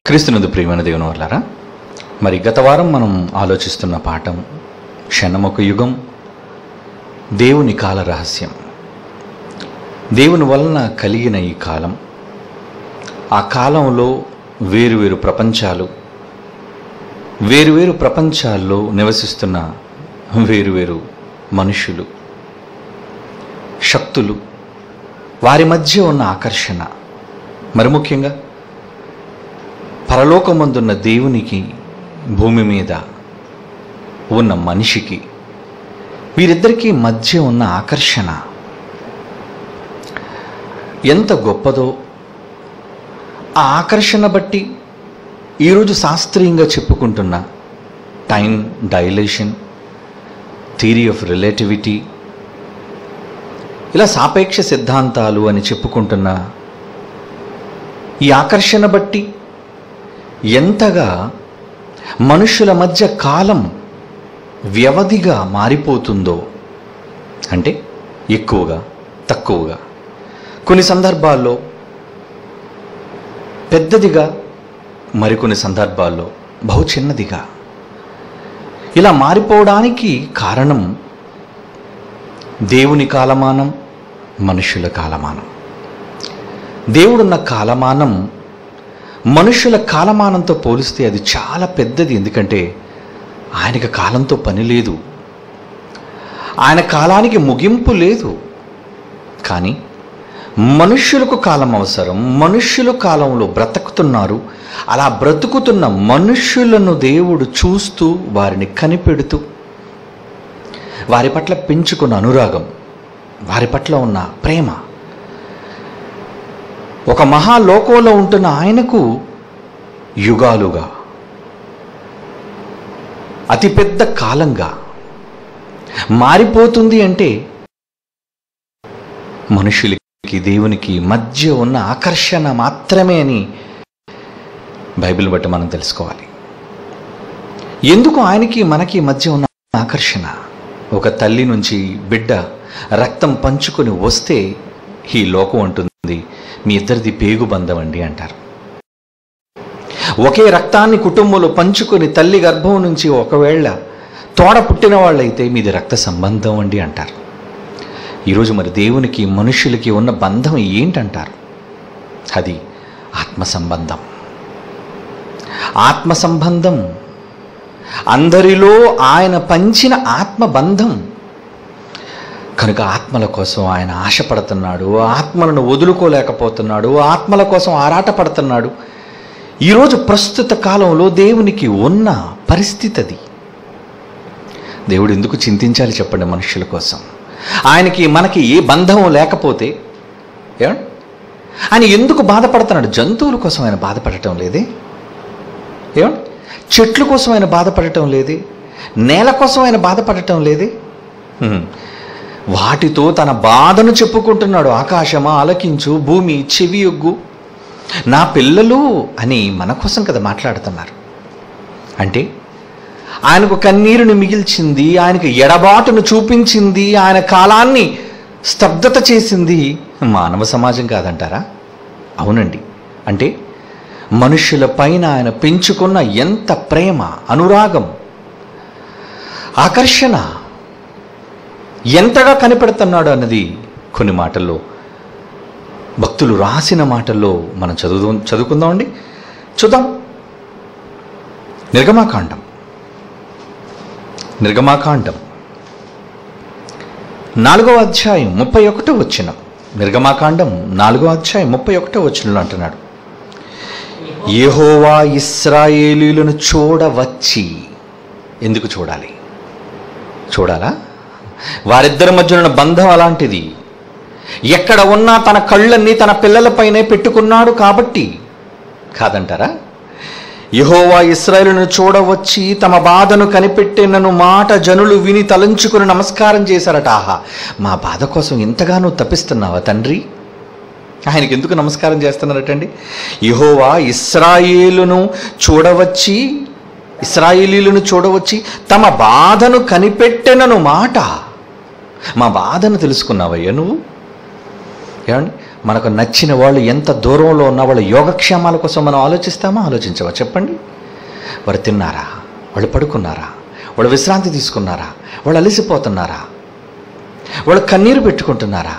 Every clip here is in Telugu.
క్రీస్తునందు ప్రియమైన దేవుని వాళ్ళారా మరి గత వారం మనం ఆలోచిస్తున్న పాఠం క్షణమొక యుగం దేవుని కాల రహస్యం దేవుని వలన కలిగిన ఈ కాలం ఆ కాలంలో వేరువేరు ప్రపంచాలు వేరువేరు ప్రపంచాల్లో నివసిస్తున్న వేరువేరు మనుషులు శక్తులు వారి మధ్య ఉన్న ఆకర్షణ మరి ముఖ్యంగా పరలోకమందున్న దేవునికి భూమి మీద ఉన్న మనిషికి వీరిద్దరికీ మధ్య ఉన్న ఆకర్షణ ఎంత గొప్పదో ఆ ఆకర్షణ బట్టి ఈరోజు శాస్త్రీయంగా చెప్పుకుంటున్న time dilation theory of relativity ఇలా సాపేక్ష సిద్ధాంతాలు అని చెప్పుకుంటున్న ఈ ఆకర్షణ బట్టి ఎంతగా మనుషుల మధ్య కాలం వ్యవధిగా మారిపోతుందో అంటే ఎక్కువగా తక్కువగా కొన్ని సందర్భాల్లో పెద్దదిగా మరికొన్ని సందర్భాల్లో బహు చిన్నదిగా ఇలా మారిపోవడానికి కారణం దేవుని కాలమానం మనుషుల కాలమానం దేవుడున్న కాలమానం మనుషుల కాలమానంతో పోలిస్తే అది చాలా పెద్దది ఎందుకంటే ఆయనకి కాలంతో పని లేదు ఆయన కాలానికి ముగింపు లేదు కానీ మనుష్యులకు కాలం అవసరం మనుష్యులు కాలంలో బ్రతుకుతున్నారు అలా బ్రతుకుతున్న మనుష్యులను దేవుడు చూస్తూ వారిని కనిపెడుతూ వారి పట్ల పెంచుకున్న అనురాగం వారి పట్ల ఉన్న ప్రేమ ఒక మహాలోకంలో ఉంటున్న ఆయనకు యుగాలుగా అతిపెద్ద కాలంగా మారిపోతుంది అంటే మనుషులకి దేవునికి మధ్య ఉన్న ఆకర్షణ మాత్రమే అని బైబిల్ బట్టి మనం తెలుసుకోవాలి ఎందుకు ఆయనకి మనకి మధ్య ఉన్న ఆకర్షణ ఒక తల్లి నుంచి బిడ్డ రక్తం పంచుకొని వస్తే ఈ లోకం అంటుంది మీ ఇద్దరిది పేగు బంధం అండి అంటారు ఒకే రక్తాన్ని కుటుంబంలో పంచుకొని తల్లి గర్భం నుంచి ఒకవేళ తోడ పుట్టిన వాళ్ళైతే మీది రక్త సంబంధం అండి అంటారు ఈరోజు మరి దేవునికి మనుషులకి ఉన్న బంధం ఏంటంటారు అది ఆత్మ సంబంధం ఆత్మ సంబంధం అందరిలో ఆయన పంచిన ఆత్మ బంధం కనుక ఆత్మల కోసం ఆయన ఆశపడుతున్నాడు ఆత్మలను వదులుకోలేకపోతున్నాడు ఆత్మల కోసం ఆరాటపడుతున్నాడు ఈరోజు ప్రస్తుత కాలంలో దేవునికి ఉన్న పరిస్థితి అది దేవుడు ఎందుకు చింతించాలి చెప్పండి మనుషుల కోసం ఆయనకి మనకి ఏ బంధం లేకపోతే ఏమండి ఆయన ఎందుకు బాధపడుతున్నాడు జంతువుల కోసం ఆయన బాధపడటం లేదే ఏమండి చెట్ల కోసం ఆయన బాధపడటం లేదే నేల కోసం ఆయన బాధపడటం లేదే హ్మ్. వాటితో తన బాధను చెప్పుకుంటున్నాడు ఆకాశమా ఆలకించు భూమి చెవి యొగ్గు నా పిల్లలు అని మన కోసం కదా మాట్లాడుతున్నారు అంటే ఆయనకు కన్నీరుని మిగిల్చింది ఆయనకు ఎడబాటును చూపించింది ఆయన కాలాన్ని స్తబ్దత చేసింది మానవ సమాజం కాదంటారా అవునండి అంటే మనుషుల పైన ఆయన పెంచుకున్న ఎంత ప్రేమ అనురాగం ఆకర్షణ ఎంతగా కనిపెడుతున్నాడు అన్నది కొన్ని మాటల్లో భక్తులు రాసిన మాటల్లో మనం చదువు చదువుకుందామండి చూద్దాం నిర్గమాకాండం నిర్గమాకాండం నాలుగో అధ్యాయం ముప్పై ఒకటో వచ్చిన నిర్గమాకాండం నాలుగో అధ్యాయం ముప్పై ఒకటో వచ్చినలో అంటున్నాడు యెహోవా ఇస్రాయేలీలను చూడవచ్చి ఎందుకు చూడాలి చూడాలా వారిద్దరి మధ్య ఉన్న బంధం అలాంటిది ఎక్కడ ఉన్నా తన కళ్ళన్నీ తన పిల్లలపైనే పెట్టుకున్నాడు కాబట్టి కాదంటారా యహోవా ఇస్రాయేలును చూడవచ్చి తమ బాధను కనిపెట్టినను మాట జనులు విని తలంచుకుని నమస్కారం చేశారట ఆహా మా బాధ కోసం ఇంతగానో తప్పిస్తున్నావా తండ్రి ఆయనకి ఎందుకు నమస్కారం చేస్తున్నారటండి యహోవా ఇస్రాయేలును చూడవచ్చి ఇస్రాయేలీలను చూడవచ్చి తమ బాధను కనిపెట్టెనను మాట మా బాధను తెలుసుకున్నావయ్యా నువ్వు ఏమండి మనకు నచ్చిన వాళ్ళు ఎంత దూరంలో ఉన్న వాళ్ళ యోగక్షేమాల కోసం మనం ఆలోచిస్తామా ఆలోచించవా చెప్పండి వారు తిన్నారా వాళ్ళు పడుకున్నారా వాళ్ళు విశ్రాంతి తీసుకున్నారా వాళ్ళు అలసిపోతున్నారా వాళ్ళు కన్నీరు పెట్టుకుంటున్నారా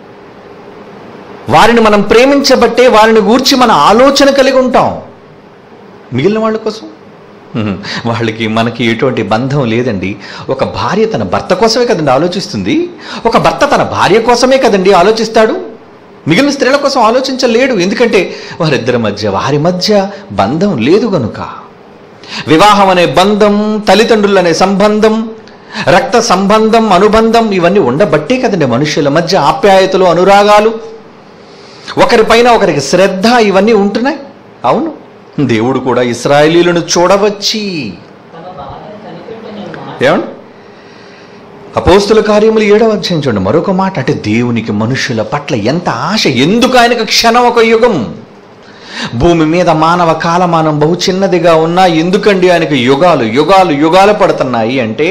వారిని మనం ప్రేమించబట్టే వారిని గూర్చి మన ఆలోచన కలిగి ఉంటాం మిగిలిన వాళ్ళ కోసం హ్మ్. వాళ్ళకి మనకి ఎటువంటి బంధం లేదండి ఒక భార్య తన భర్త కోసమే కదండి ఆలోచిస్తుంది ఒక భర్త తన భార్య కోసమే కదండి ఆలోచిస్తాడు మిగిలిన స్త్రీల కోసం ఆలోచించలేడు ఎందుకంటే వారిద్దరి మధ్య వారి మధ్య బంధం లేదు గనుక వివాహం అనే బంధం తల్లిదండ్రులు అనే సంబంధం రక్త సంబంధం అనుబంధం ఇవన్నీ ఉండబట్టే కదండి మనుషుల మధ్య ఆప్యాయతలు అనురాగాలు ఒకరిపైన ఒకరికి శ్రద్ధ ఇవన్నీ ఉంటున్నాయి అవును దేవుడు కూడా ఇస్రాయేలీలను చూడవచ్చి తమ బాధ కనిపెట్టని మాట ఏమండి అపోస్తుల కార్యములు ఏడవ అధ్యాయం చూడండి మరొక మాట అంటే దేవునికి మనుషుల పట్ల ఎంత ఆశ ఎందుకు ఆయనకు క్షణం ఒక యుగం భూమి మీద మానవ కాలమానం బహు చిన్నదిగా ఉన్నా ఎందుకండి ఆయనకు యుగాలు యుగాలు యుగాలు పడుతున్నాయి అంటే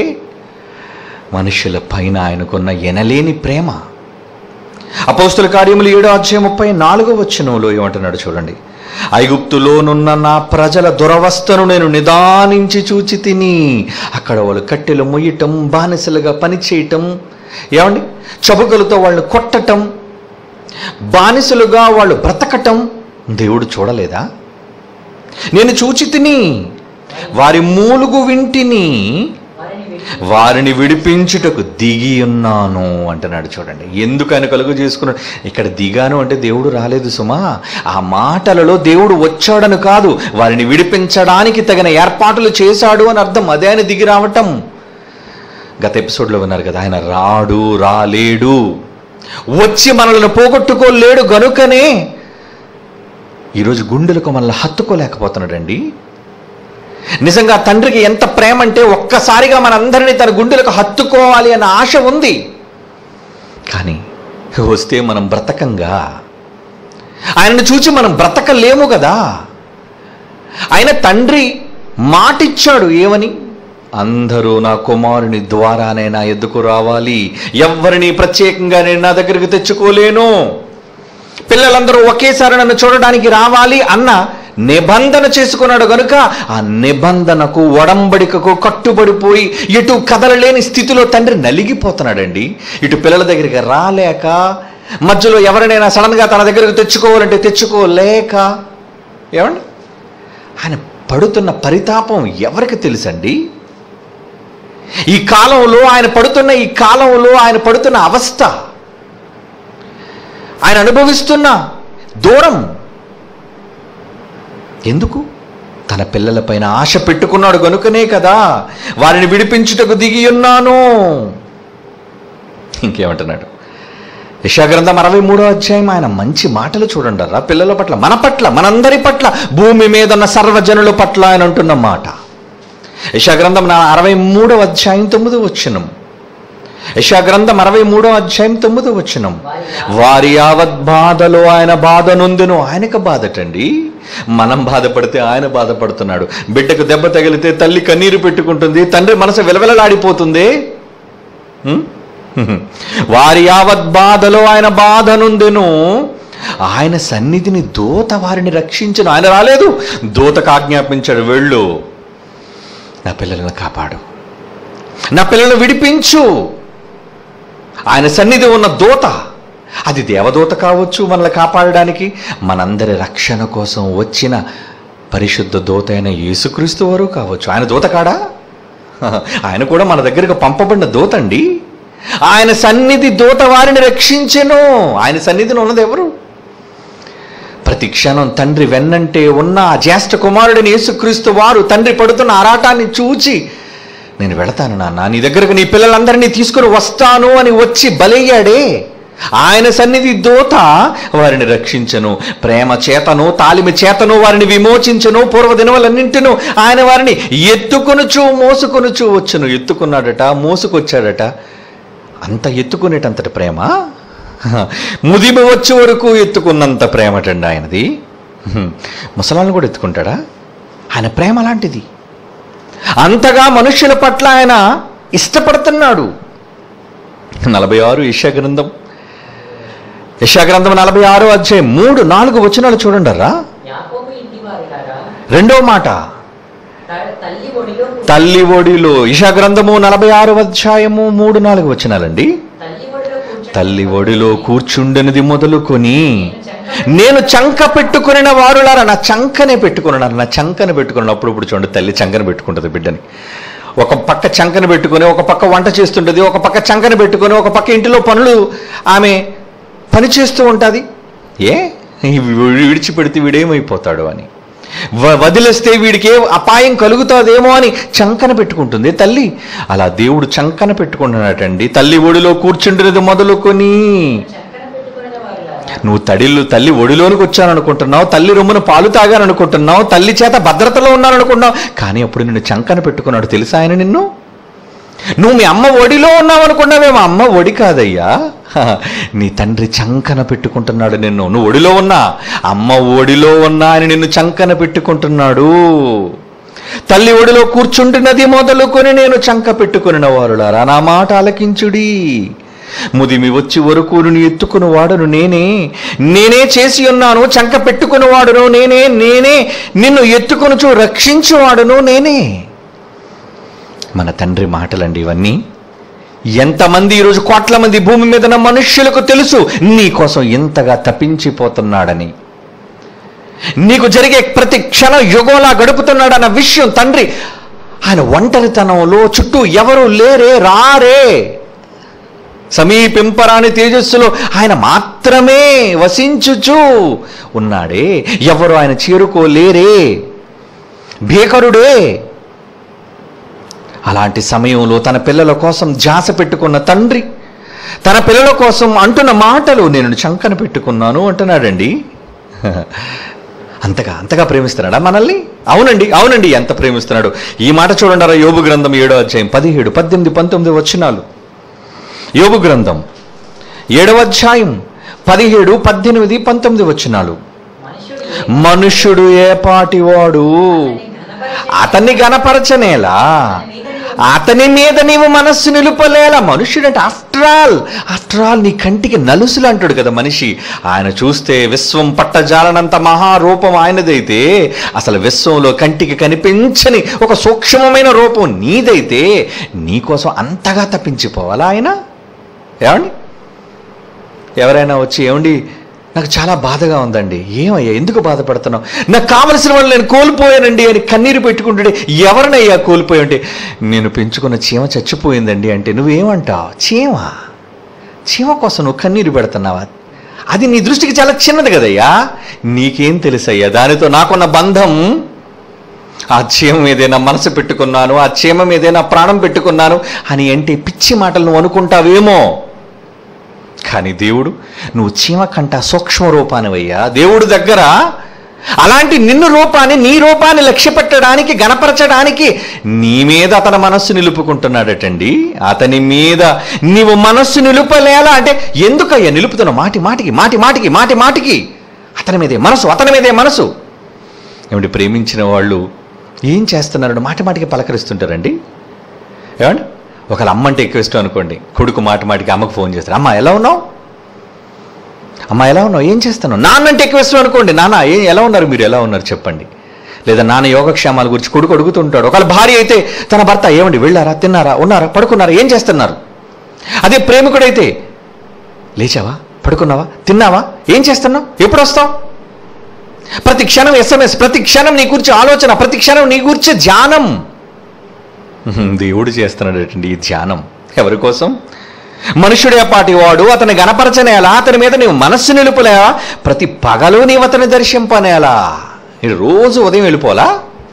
మనుషుల పైన ఆయనకున్న ఎనలేని ప్రేమ అపోస్తుల కార్యములు ఏడో అధ్యాయం ముప్పై నాలుగో వచ్చినంలో ఏమంటున్నాడు చూడండి ఐగుప్తులోనున్న నా ప్రజల దురవస్థను నేను నిదానించి చూచి తిని అక్కడ వాళ్ళు కట్టెలు మొయ్యటం బానిసలుగా పనిచేయటం ఏమండి చబుకలతో వాళ్ళని కొట్టటం బానిసలుగా వాళ్ళు బ్రతకటం దేవుడు చూడలేదా నేను చూచి తిని వారి మూలుగు వింటిని వారిని విడిచి వారిని విడిపించుటకు దిగి ఉన్నాను అంటున్నాడు చూడండి ఎందుకు ఆయన కలుగు చేసుకున్నాడు ఇక్కడ దిగాను అంటే దేవుడు రాలేదు సుమా ఆ మాటలలో దేవుడు వచ్చాడని కాదు వారిని విడిపించడానికి తగిన ఏర్పాట్లు చేశాడు అని అర్థం అదే ఆయన దిగి రావటం గత ఎపిసోడ్లో విన్నారు కదా ఆయన రాడు రాలేడు వచ్చి మనల్ని పోగొట్టుకోలేడు గనుకనే ఈరోజు గుండెలకు మనల్ని హత్తుకోలేకపోతున్నాడండి నిజంగా తండ్రికి ఎంత ప్రేమ అంటే ఒక్కసారిగా మనందరినీ తన గుండెలకు హత్తుకోవాలి అన్న ఆశ ఉంది కానీ వస్తే మనం బ్రతకంగా ఆయనను చూచి మనం బ్రతకలేము కదా ఆయన తండ్రి మాటిచ్చాడు ఏమని అందరూ నా కుమారుని ద్వారానే నా ఎద్దుకు రావాలి ఎవ్వరిని ప్రత్యేకంగా నేను నా దగ్గరికి తెచ్చుకోలేను పిల్లలందరూ ఒకేసారి నన్ను చూడడానికి రావాలి అన్న నిబంధన చేసుకున్నాడు గనుక ఆ నిబంధనకు ఒడంబడికకు కట్టుబడిపోయి ఎటు కదలలేని స్థితిలో తండ్రి నలిగిపోతున్నాడండి ఇటు పిల్లల దగ్గరికి రాలేక మధ్యలో ఎవరినైనా సడన్గా తన దగ్గరకు తెచ్చుకోవాలంటే తెచ్చుకోలేక ఏమండి ఆయన పడుతున్న పరితాపం ఎవరికి తెలుసండి ఈ కాలంలో ఆయన పడుతున్న ఈ కాలంలో ఆయన పడుతున్న అవస్థ ఆయన అనుభవిస్తున్న దూరం ఎందుకు తన పిల్లలపైన ఆశ పెట్టుకున్నాడు గనుకనే కదా వారిని విడిపించుటకు దిగి ఉన్నాను ఇంకేమంటున్నాడు యశాగ్రంథం అరవై మూడో అధ్యాయం ఆయన మంచి మాటలు చూడండి రా పిల్లల పట్ల మన పట్ల మనందరి పట్ల భూమి మీద ఉన్న సర్వజనుల పట్ల ఆయన అంటున్న మాట యశాగ్రంథం నా అరవై మూడవ అధ్యాయం తొమ్మిది వచ్చినం యశాగ్రంథం అరవై మూడో అధ్యాయం తొమ్మిది వచ్చినం వారి యావత్ బాధలో ఆయన బాధ నొందును ఆయనకు బాధటండి మనం బాధపడితే ఆయన బాధపడుతున్నాడు బిడ్డకు దెబ్బ తగిలితే తల్లి కన్నీరు పెట్టుకుంటుంది తండ్రి మనసు విలవిలలాడిపోతుంది హ్మ్? వారి యావత్ బాధలో ఆయన బాధ నొందెను ఆయన సన్నిధిని దూత వారిని రక్షించను ఆయన రాలేదు దూతకు ఆజ్ఞాపించాడు వెళ్ళు నా పిల్లలను కాపాడు నా పిల్లలను విడిపించు ఆయన సన్నిధి ఉన్న దూత అది దేవదూత కావచ్చు మనల్ని కాపాడడానికి మనందరి రక్షణ కోసం వచ్చిన పరిశుద్ధ దూత అయిన యేసుక్రీస్తు వారు కావచ్చు ఆయన దూత కాడా ఆయన కూడా మన దగ్గరకు పంపబడిన దూత అండి ఆయన సన్నిధి దూత వారిని రక్షించెను ఆయన సన్నిధిని ఉన్నది ఎవరు ప్రతి క్షణం తండ్రి వెన్నంటే ఉన్న ఆ జ్యేష్ఠ కుమారుడిని యేసుక్రీస్తు వారు తండ్రి పడుతున్న ఆరాటాన్ని చూచి నేను వెళతాను నాన్న నీ దగ్గరకు నీ పిల్లలందరినీ తీసుకుని వస్తాను అని వచ్చి బలయ్యాడే ఆయన సన్నిధి దూత వారిని రక్షించను ప్రేమ చేతను తాలిమి చేతను వారిని విమోచించను పూర్వ దినములన్నింటిను ఆయన వారిని ఎత్తుకొనుచు మోసుకొనుచు వచ్చును ఎత్తుకున్నాడట మోసుకొచ్చాడట అంత ఎత్తుకునేటంతటి ప్రేమ ముదిమి వచ్చే వరకు ఎత్తుకున్నంత ప్రేమటండి ఆయనది హ్మ్. ముసలాలను కూడా ఎత్తుకుంటాడా ఆయన ప్రేమ లాంటిది అంతగా మనుష్యుల పట్ల ఆయన ఇష్టపడుతున్నాడు నలభై ఆరు ఈశా గ్రంథం యశాగ్రంథం నలభై ఆరో అధ్యాయం మూడు నాలుగు వచనాలు చూడండరా యాకోబు ఇంటి వారిలారా రెండో మాట త- తల్లి ఒడిలో కూర్చు- తల్లి ఒడిలో ఇషాగ్రంథము నలభై ఆరో అధ్యాయము మూడు నాలుగు వచనాలండి తల్లి ఒడిలో కూర్చుండి తల్లి ఒడిలో కూర్చుండనిది మొదలుకొని చంక నేను చంక పెట్టుకునిన వారులారా నా చంకనే పెట్టుకున్నాను నా చంకన పెట్టుకున్నాను అప్పుడు ఇప్పుడు చూడండి తల్లి చంకన పెట్టుకుంటుంది బిడ్డని ఒక పక్క చంకన పెట్టుకొని ఒక పక్క వంట చేస్తుంటుంది ఒక పక్క చంకన పెట్టుకొని ఒక పక్క ఇంటిలో పనులు ఆమె పని చేస్తూ ఉంటుంది ఏ ఈ వీ- విడిచిపెడితే వీడేమైపోతాడు అని వ- వదిలేస్తే వీడికి ఏ అపాయం కలుగుతుందేమో అని చంకన పెట్టుకుంటుంది తల్లి అలా దేవుడు చంకన పెట్టుకుంటున్నాటండి తల్లి ఒడిలో కూర్చుంటున్నది మొదలుకొని చంకన పెట్టుకునే వారిలారా నువ్వు తడిల్లు తల్లి ఒడిలోనికి వచ్చాననుకుంటున్నావు తల్లి రొమ్మున పాలు తాగాననుకుంటున్నావు తల్లి చేత భద్రతలో ఉన్నాననుకుంటున్నావు కానీ అప్పుడు నిన్ను చంకన పెట్టుకున్నాడు తెలుసా ఆయన నిన్ను నువ్వు మీ అమ్మ ఒడిలో ఉన్నావు అనుకున్నావేమో అమ్మ ఒడి కాదయ్యా హ, నీ తండ్రి చంకన పెట్టుకుంటున్నాడు నిన్ను నువ్వు ఒడిలో ఉన్నా అమ్మ ఒడిలో ఉన్నా అని నిన్ను చంకన పెట్టుకుంటున్నాడు తల్లి ఒడిలో కూర్చుంటున్నది మొదలుకొని నేను చంక పెట్టుకుని వారులారా నా మాట ఆలకించుడి ముదిమి వచ్చి వరకు నీ ఎత్తుకుని వాడును నేనే నేనే చేసి ఉన్నాను చంక పెట్టుకుని వాడును నేనే నేనే నిన్ను ఎత్తుకొనుచు రక్షించువాడును నేనే మన తండ్రి మాటలండి ఇవన్నీ ఎంతమంది ఈరోజు కోట్ల మంది భూమి మీద ఉన్న మనుష్యులకు తెలుసు నీ కోసం ఎంతగా తప్పించిపోతున్నాడని నీకు జరిగే ప్రతి క్షణం యుగంలా గడుపుతున్నాడన్న విషయం తండ్రి ఆయన ఒంటరితనంలో చుట్టూ ఎవరు లేరే రారే సమీపింపరాని తేజస్సులో ఆయన మాత్రమే వసించుచు ఉన్నాడే ఎవరు ఆయన చేరుకోలేరే భీకరుడే అలాంటి సమయంలో తన పిల్లల కోసం జాస పెట్టుకున్న తండ్రి తన పిల్లల కోసం అంటున్న మాటలు నేను చంకన పెట్టుకున్నాను అంటున్నాడండి అంతగా అంతగా ప్రేమిస్తున్నాడా మనల్ని అవునండి అవునండి ఎంత ప్రేమిస్తున్నాడు ఈ మాట చూడండి యోబు గ్రంథం ఏడో అధ్యాయం పదిహేడు పద్దెనిమిది పంతొమ్మిది వచ్చినాలు యోబు గ్రంథం ఏడవ అధ్యాయం పదిహేడు పద్దెనిమిది పంతొమ్మిది వచ్చినాలు మనుషుడు మనుష్యుడు ఏ పాటివాడు అతన్ని గనపరచనేలా అతని మీద నీవు మనస్సు నిలుపలేలా మనుష్యుడు అంటే ఆఫ్టర్ ఆల్ ఆఫ్టర్ ఆల్ నీ కంటికి నలుసులు అంటాడు కదా మనిషి ఆయన చూస్తే విశ్వం పట్టజాలనంత మహారూపం ఆయనదైతే అసలు విశ్వంలో కంటికి కనిపించని ఒక సూక్ష్మమైన రూపం నీదైతే నీకోసం అంతగా తప్పించిపోవాలా ఆయన ఏమండి ఎవరైనా వచ్చి ఏమండి నాకు చాలా బాధగా ఉందండి ఏమయ్యా ఎందుకు బాధపడుతున్నావు నాకు కావలసిన వాళ్ళు నేను కోల్పోయానండి అని కన్నీరు పెట్టుకుంటుంటే ఎవరినయ్యా కోల్పోయి అంటే నేను పెంచుకున్న చీమ చచ్చిపోయిందండి అంటే నువ్వేమంటావు చీమ చీమ కోసం నువ్వు కన్నీరు పెడుతున్నావా అది నీ దృష్టికి చాలా చిన్నది కదయ్యా నీకేం తెలుసయ్యా దానితో నాకున్న బంధం ఆ చీమ మీదే నా మనసు పెట్టుకున్నాను ఆ చీమ మీదే నా ప్రాణం పెట్టుకున్నాను అని అంటే పిచ్చి మాటలు నువ్వు అనుకుంటావేమో కానీ దేవుడు నువ్వు చీమ కంట సూక్ష్మ రూపానివయ్యా దేవుడు దగ్గర అలాంటి నిన్ను రూపాన్ని నీ రూపాన్ని లక్ష్య పెట్టడానికి గణపరచడానికి నీ మీద అతని మనస్సు నిలుపుకుంటున్నాడటండి అతని మీద నీవు మనస్సు నిలుపలేలా అంటే ఎందుకయ్యా నిలుపుతున్నావు మాటి మాటికి మాటి మాటికి మాటి మాటికి అతని మీదే మనసు అతని మీదే మనసు ఏమంటే ప్రేమించిన వాళ్ళు ఏం చేస్తున్నారని మాటి మాటికి పలకరిస్తుంటారండి ఏమండి ఒకళ్ళ అమ్మ అంటే ఎక్కువ ఇష్టం అనుకోండి కొడుకు మాట మాటికి అమ్మకు ఫోన్ చేస్తారు అమ్మ ఎలా ఉన్నావు అమ్మ ఎలా ఉన్నావు ఏం చేస్తున్నావు నాన్న అంటే ఎక్కువ ఇష్టం అనుకోండి నాన్న ఏ ఎలా ఉన్నారు మీరు ఎలా ఉన్నారు చెప్పండి లేదా నాన్న యోగక్షేమాల గురించి కొడుకు అడుగుతుంటాడు ఒకళ్ళ భార్య అయితే తన భర్త ఏమండి వెళ్ళారా తిన్నారా ఉన్నారా పడుకున్నారా ఏం చేస్తున్నారు అదే ప్రేమికుడైతే లేచావా పడుకున్నావా తిన్నావా ఏం చేస్తున్నావు ఎప్పుడు వస్తావు ప్రతి క్షణం ఎస్ఎంఎస్ ప్రతి క్షణం నీ గురించి ఆలోచన ప్రతి క్షణం నీ గురించి ధ్యానం హ్మ్, దేవుడు చేస్తున్నాడటండి ఈ ధ్యానం ఎవరి కోసం మనుషుడే పాటి వాడు అతని గణపరచనేలా అతని మీద నీవు మనస్సు నిలుపులేవా ప్రతి పగలు నీవు అతని దర్శింపనేలా మీరు రోజు ఉదయం వెళ్ళిపోలా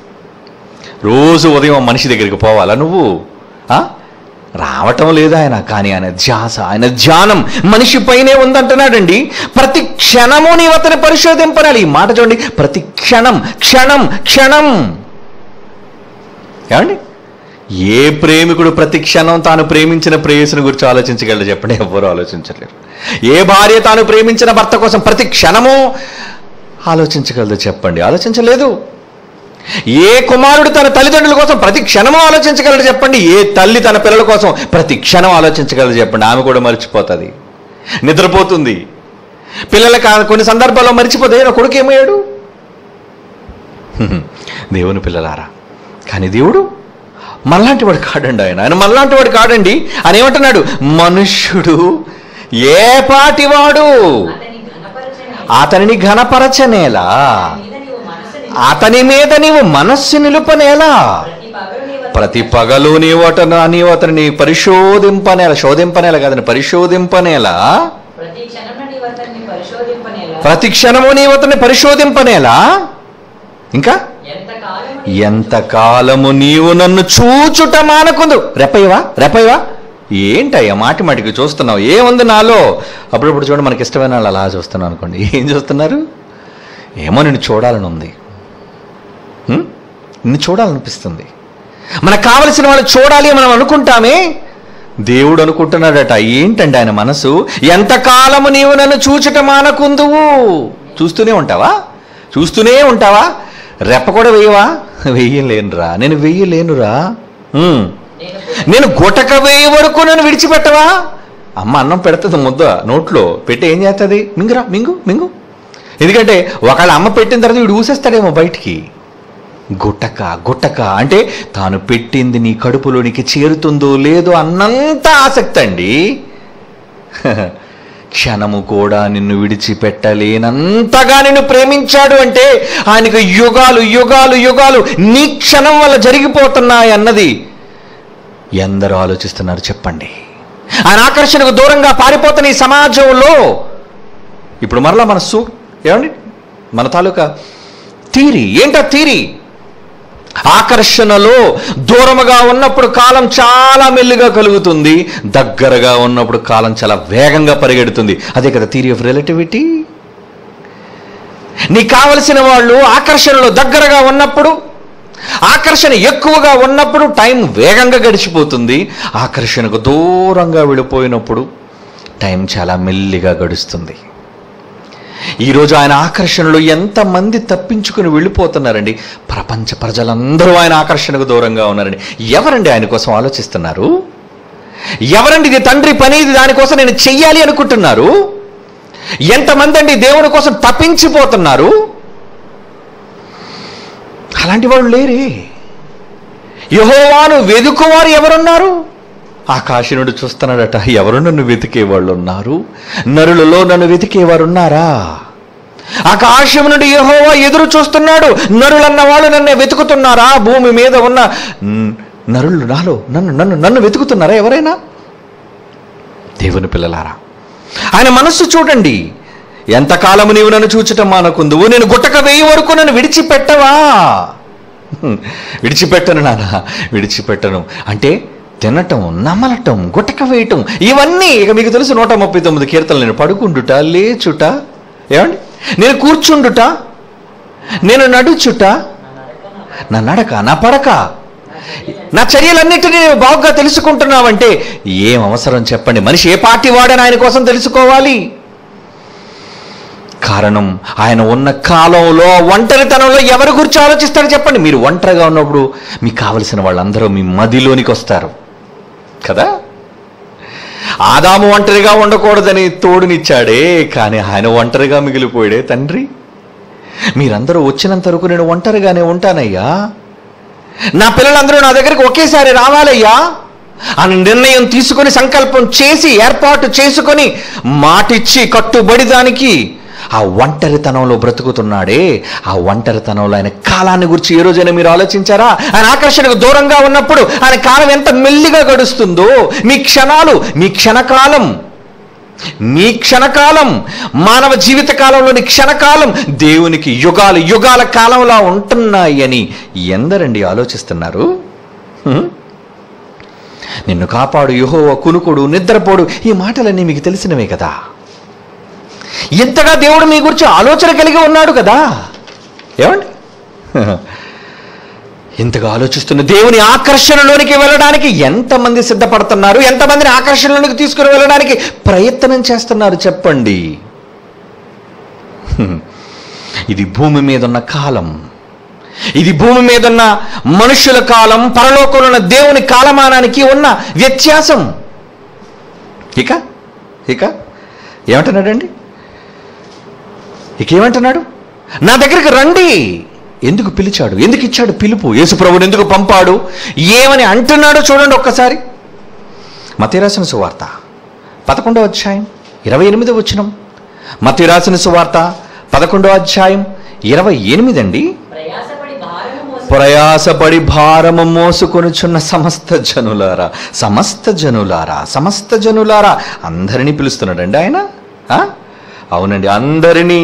రోజు ఉదయం మనిషి దగ్గరికి పోవాలా నువ్వు ఆ? రావటం లేదు ఆయన కానీ ఆయన ధ్యాస ఆయన ధ్యానం మనిషి పైనే ఉందంటున్నాడండి ప్రతి క్షణము నీవు అతని పరిశోధింపనాలి ఈ మాట చూడండి ప్రతి క్షణం క్షణం క్షణం ఏమండి ఏ ప్రేమికుడు ప్రతి క్షణం తాను ప్రేమించిన ప్రేయసుని గురించి ఆలోచించగలడు చెప్పండి ఎవ్వరూ ఆలోచించలేరు ఏ భార్య తాను ప్రేమించిన భర్త కోసం ప్రతి క్షణము ఆలోచించగలదు చెప్పండి ఆలోచించలేదు ఏ కుమారుడు తన తల్లిదండ్రుల కోసం ప్రతి క్షణము ఆలోచించగలడు చెప్పండి ఏ తల్లి తన పిల్లల కోసం ప్రతి క్షణం ఆలోచించగలదు చెప్పండి ఆమె కూడా మర్చిపోతుంది నిద్రపోతుంది పిల్లలకి ఆ కొన్ని సందర్భాల్లో మర్చిపోతే నా కొడుకు ఏమయ్యాడు హ్మ్. దేవుని పిల్లలారా కానీ దేవుడు మనలాంటి వాడు కాడండి ఆయన ఆయన మనలాంటి వాడు కాడండి ఆయన ఏమంటున్నాడు మనుష్యుడు ఏ పాటివాడు అతని ఘనపరచని అతనిని ఘనపరచనేలా మీద నీవు మనసుని అతని మీద నీవు మనస్సు నిలుపనేలా ప్రతి పగలు నీవు ప్రతి పగలు నీవు అతను నీవు అతనిని పరిశోధింపనేల శోధింపనేల కాదని పరిశోధింపనేలా ప్రతి క్షణం నీవు అతన్ని పరిశోధింపనేలా ప్రతి క్షణము నీవు అతన్ని పరిశోధింపనేలా ఇంకా ఎంత కాలము ఎంత కాలము నీవు నన్ను చూచుట మానకుందు రెప్పయ్యవా రెప్పయ్యవా ఏంటయ్యా మాటి మాటికి చూస్తున్నావు ఏముంది నాలో అప్పుడప్పుడు చూడండి మనకి ఇష్టమైన వాళ్ళు అలా చూస్తున్నాను అనుకోండి ఏం చూస్తున్నారు ఏమో నేను చూడాలని ఉంది హ్మ్? నిన్ను చూడాలనిపిస్తుంది మనకు కావలసిన వాళ్ళు చూడాలి అని మనం అనుకుంటామే దేవుడు అనుకుంటున్నాడట ఏంటండి ఆయన మనసు ఎంతకాలము నీవు నన్ను చూచుట మానకుందువు చూస్తూనే ఉంటావా చూస్తూనే ఉంటావా రెప్ప కూడా వేయవా వెయ్యలేనురా నేను వెయ్యలేనురా ఉమ్. నేను నేను గుటక వేయ వరకు నన్ను విడిచిపెట్టవా అమ్మ అన్నం పెడుతుంది ముద్ద నోట్లో పెట్టి ఏం చేస్తుంది మింగురా మింగు మింగు ఎందుకంటే ఒకళ్ళ అమ్మ పెట్టిన తర్వాత వీడు ఊసేస్తాడేమో బయటికి గుట్టక గుట్టక అంటే తాను పెట్టింది నీ కడుపులోనికి చేరుతుందో లేదో అన్నంత ఆసక్తి అండి క్షణము కూడా నిన్ను విడిచిపెట్టలేనంతగా నిన్ను ప్రేమించాడు అంటే ఆయనకు యుగాలు యుగాలు యుగాలు నీ క్షణం వల్ల జరిగిపోతున్నాయి అన్నది ఎందరూ ఆలోచిస్తున్నారు చెప్పండి ఆయన ఆకర్షణకు దూరంగా పారిపోతున్న ఈ సమాజంలో ఇప్పుడు మరలా మన సు ఏమండి మన తాలూకా తీరి ఏంటా తీరి ఆకర్షణలో దూరముగా ఉన్నప్పుడు కాలం చాలా మెల్లిగా కలుగుతుంది దగ్గరగా ఉన్నప్పుడు కాలం చాలా వేగంగా పరిగెడుతుంది అదే కదా థీరీ ఆఫ్ రిలేటివిటీ నీకు కావలసిన వాళ్ళు ఆకర్షణలో దగ్గరగా ఉన్నప్పుడు ఆకర్షణ ఎక్కువగా ఉన్నప్పుడు టైం వేగంగా గడిచిపోతుంది ఆకర్షణకు దూరంగా వెళ్ళిపోయినప్పుడు టైం చాలా మెల్లిగా గడుస్తుంది ఈరోజు ఆయన ఆకర్షణలో ఎంతమంది తప్పించుకుని వెళ్ళిపోతున్నారండి ప్రపంచ ప్రజలందరూ ఆయన ఆకర్షణకు దూరంగా ఉన్నారండి ఎవరండి ఆయన కోసం ఆలోచిస్తున్నారు ఎవరండి ఇది తండ్రి పని ఇది దానికోసం నేను చెయ్యాలి అనుకుంటున్నారు ఎంతమంది అండి దేవుని కోసం తప్పించిపోతున్నారు అలాంటి వాళ్ళు లేరే యహోవాను వెదుకువారు ఎవరున్నారు ఆకాశనుడు చూస్తున్నాడట ఎవరు నన్ను వెతికేవాళ్ళు ఉన్నారు నరులలో నన్ను వెతికేవారు ఉన్నారా ఆకాశం నుండి యహోవా ఎదురు చూస్తున్నాడు నరులన్న వాళ్ళు నన్ను వెతుకుతున్నారా భూమి మీద ఉన్న న్- నరులు నాలో నన్ను నన్ను నన్ను వెతుకుతున్నారా ఎవరైనా దేవుని పిల్లలారా ఆయన మనస్సు చూడండి ఎంతకాలము నీవు నన్ను చూచటం మానకుందువు నేను గుట్టక వేయి వరకు నన్ను విడిచిపెట్టవా హ్మ్. విడిచిపెట్టను నాన్న విడిచిపెట్టను అంటే తినటం నమలటం గుట్టక వేయటం ఇవన్నీ ఇక మీకు తెలుసు నూట ముప్పై తొమ్మిది కీర్తనలు నేను పడుకుండుట లేచుట ఏమండి నేను కూర్చుండుట నేను నడుచుట నా నడక నా పడక నా చర్యలన్నింటినీ నేను బాగుగా తెలుసుకుంటున్నావంటే ఏం అవసరం చెప్పండి మనిషి ఏ పార్టీ వాడని ఆయన కోసం తెలుసుకోవాలి కారణం ఆయన ఉన్న కాలంలో ఒంటరితనంలో ఎవరి గురించి ఆలోచిస్తారో చెప్పండి మీరు ఒంటరిగా ఉన్నప్పుడు మీకు కావలసిన వాళ్ళందరూ మీ మదిలోనికి వస్తారు కదా ఆదాము ఒంటరిగా ఉండకూడదని తోడునిచ్చాడే కానీ ఆయన ఒంటరిగా మిగిలిపోయాడే తండ్రి మీరందరూ వచ్చినంత వరకు నేను ఒంటరిగానే ఉంటానయ్యా నా పిల్లలందరూ నా దగ్గరికి ఒకేసారి రావాలయ్యా అని నిర్ణయం తీసుకొని సంకల్పం చేసి ఏర్పాటు చేసుకొని మాటిచ్చి కట్టుబడి దానికి ఆ ఒంటరితనంలో బ్రతుకుతున్నాడే ఆ ఒంటరితనంలో ఆయన కాలాన్ని గురించి ఏ రోజైనా మీరు ఆలోచించారా ఆయన ఆకర్షణకు దూరంగా ఉన్నప్పుడు ఆయన కాలం ఎంత మెల్లిగా గడుస్తుందో మీ క్షణాలు మీ క్షణకాలం మీ క్షణకాలం మానవ జీవిత కాలంలోని క్షణకాలం దేవునికి యుగాలు యుగాల కాలంలా ఉంటున్నాయని ఎందరండి ఆలోచిస్తున్నారు హ్మ్? నిన్ను కాపాడు యుహోవ కునుకుడు నిద్రపోడు ఈ మాటలన్నీ మీకు తెలిసినవే కదా ఇంతగా దేవుడు మీ గురించి ఆలోచన కలిగి ఉన్నాడు కదా ఏమండి ఇంతగా ఆలోచిస్తున్న దేవుని ఆకర్షణలోనికి వెళ్ళడానికి ఎంతమంది సిద్ధపడుతున్నారు ఎంతమందిని ఆకర్షణలోనికి తీసుకుని వెళ్ళడానికి ప్రయత్నం చేస్తున్నారు చెప్పండి హ్మ్. ఇది భూమి మీద ఉన్న కాలం ఇది భూమి మీద ఉన్న మనుషుల కాలం పరలోకంలో ఉన్న దేవుని కాలమానానికి ఉన్న వ్యత్యాసం ఇక ఇక ఏమంటున్నాడండి ఇకేమంటున్నాడు నా దగ్గరికి రండి ఎందుకు పిలిచాడు ఎందుకు ఇచ్చాడు పిలుపు యేసుప్రభుని ఎందుకు పంపాడు ఏమని అంటున్నాడో చూడండి ఒక్కసారి మతి రాసిన సువార్త పదకొండో అధ్యాయం ఇరవై ఎనిమిది వచ్చినం మతి రాసిన సువార్త పదకొండో అధ్యాయం ఇరవై ఎనిమిది అండి ప్రయాసపడి భారము మోసి ప్రయాసపడి భారము మోసుకొనుచున్న సమస్త జనులారా సమస్త జనులారా సమస్త జనులారా అందరినీ పిలుస్తున్నాడండి ఆయన ఆ? అవునండి అందరినీ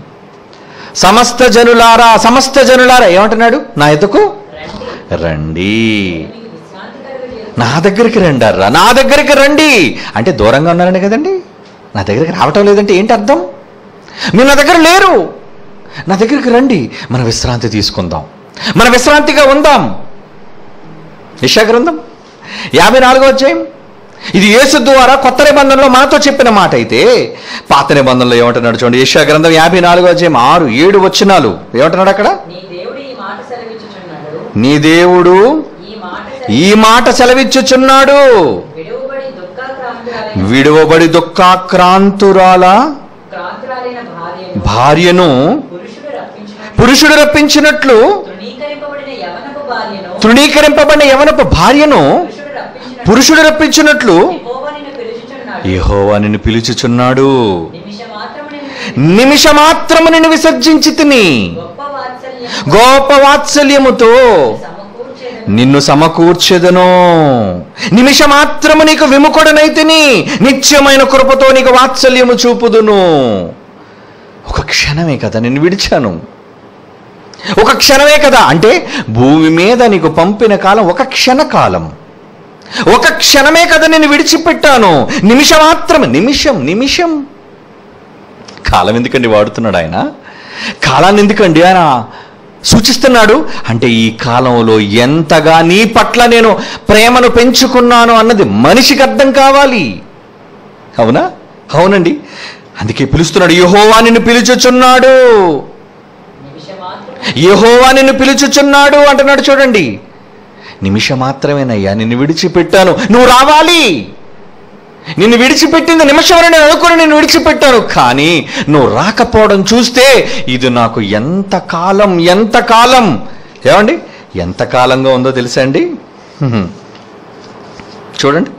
సమస్త జనులారా సమస్త జనులారా ఏమంటున్నాడు నా ఎదుకు రండి రండి మీకు విశ్రాంతి కలుగజేయు. నా దగ్గరికి రండారా నా దగ్గరికి రండి అంటే దూరంగా ఉన్నారని కదండి నా దగ్గరికి రావటం లేదంటే ఏంటి అర్థం మీరు నా దగ్గర లేరు నా దగ్గరికి రండి మన విశ్రాంతి తీసుకుందాం మన విశ్రాంతిగా ఉందాం యశా గ్రంథం యాభై నాలుగో అధ్యాయం ఇది యేసు ద్వారా కొత్త నిబంధనలో మనతో చెప్పిన మాట అయితే పాత నిబంధనలో ఏమంటున్నాడు చూడండి యశా గ్రంథం యాభై నాలుగో అధ్యాయం ఆరు ఏడు వచ్చినాలు ఏమంటున్నాడు అక్కడ నీ దేవుడు ఈ మాట సెలవిచ్చుచున్నాడు నీ దేవుడు ఈ మాట ఈ మాట సెలవిచ్చుచున్నాడు విడువబడి దుఃఖాక్రాంతురాలైన విడువబడి దుఃఖాక్రాంతురాల క్రాంతురాలైన భార్యను భార్యను పురుషుడు రప్పించినట్లు పురుషుడు రప్పించినట్లు తృణీకరింపబడిన యవనపు భార్యను తృణీకరింపబడిన యవనపు భార్యను పురుషుడు పురుషుడు రప్పించినట్లు రప్పించినట్లు యెహోవా నిన్ను పిలుచుచున్నాడు యెహోవా నిన్ను పిలుచుచున్నాడు నిమిషమాత్రము నిన్ను నిమిషమాత్రము నిన్ను విసర్జించి తిని గొప్ప వాత్సల్యం గోప వాత్సల్యముతో సమకూర్చేదను నిన్ను సమకూర్చెదను నిమిషమాత్రము నీకు విముఖుడనైతిని నిత్యమైన కృపతో నీకు వాత్సల్యము చూపుదును ఒక క్షణమే కదా నిన్ను విడిచాను ఒక క్షణమే కదా అంటే భూమి మీద నీకు పంపిన కాలం ఒక క్షణకాలం ఒక క్షణమే కదా నేను విడిచిపెట్టాను నిమిషం మాత్రమే నిమిషం నిమిషం కాలం ఎందుకండి వాడుతున్నాడు ఆయన కాలాన్ని ఎందుకండి ఆయన సూచిస్తున్నాడు అంటే ఈ కాలంలో ఎంతగా నీ పట్ల నేను ప్రేమను పెంచుకున్నాను అన్నది మనిషికి అర్థం కావాలి అవునా అవునండి అందుకే పిలుస్తున్నాడు యహోవా నిన్ను పిలుచుచున్నాడు నిమిషమాత్రము యహోవా నిన్ను పిలుచుచున్నాడు అంటున్నాడు చూడండి నిమిషం మాత్రమేనయ్యా నిన్ను విడిచిపెట్టాను నువ్వు రావాలి నిన్ను విడిచిపెట్టింది నిమిషం నేను అనుకుని నేను విడిచిపెట్టాను కానీ నువ్వు రాకపోవడం చూస్తే ఇది నాకు ఎంత కాలం ఎంత కాలం ఏమండి ఎంత కాలంగా ఉందో తెలుసా అండి హ్మ్. చూడండి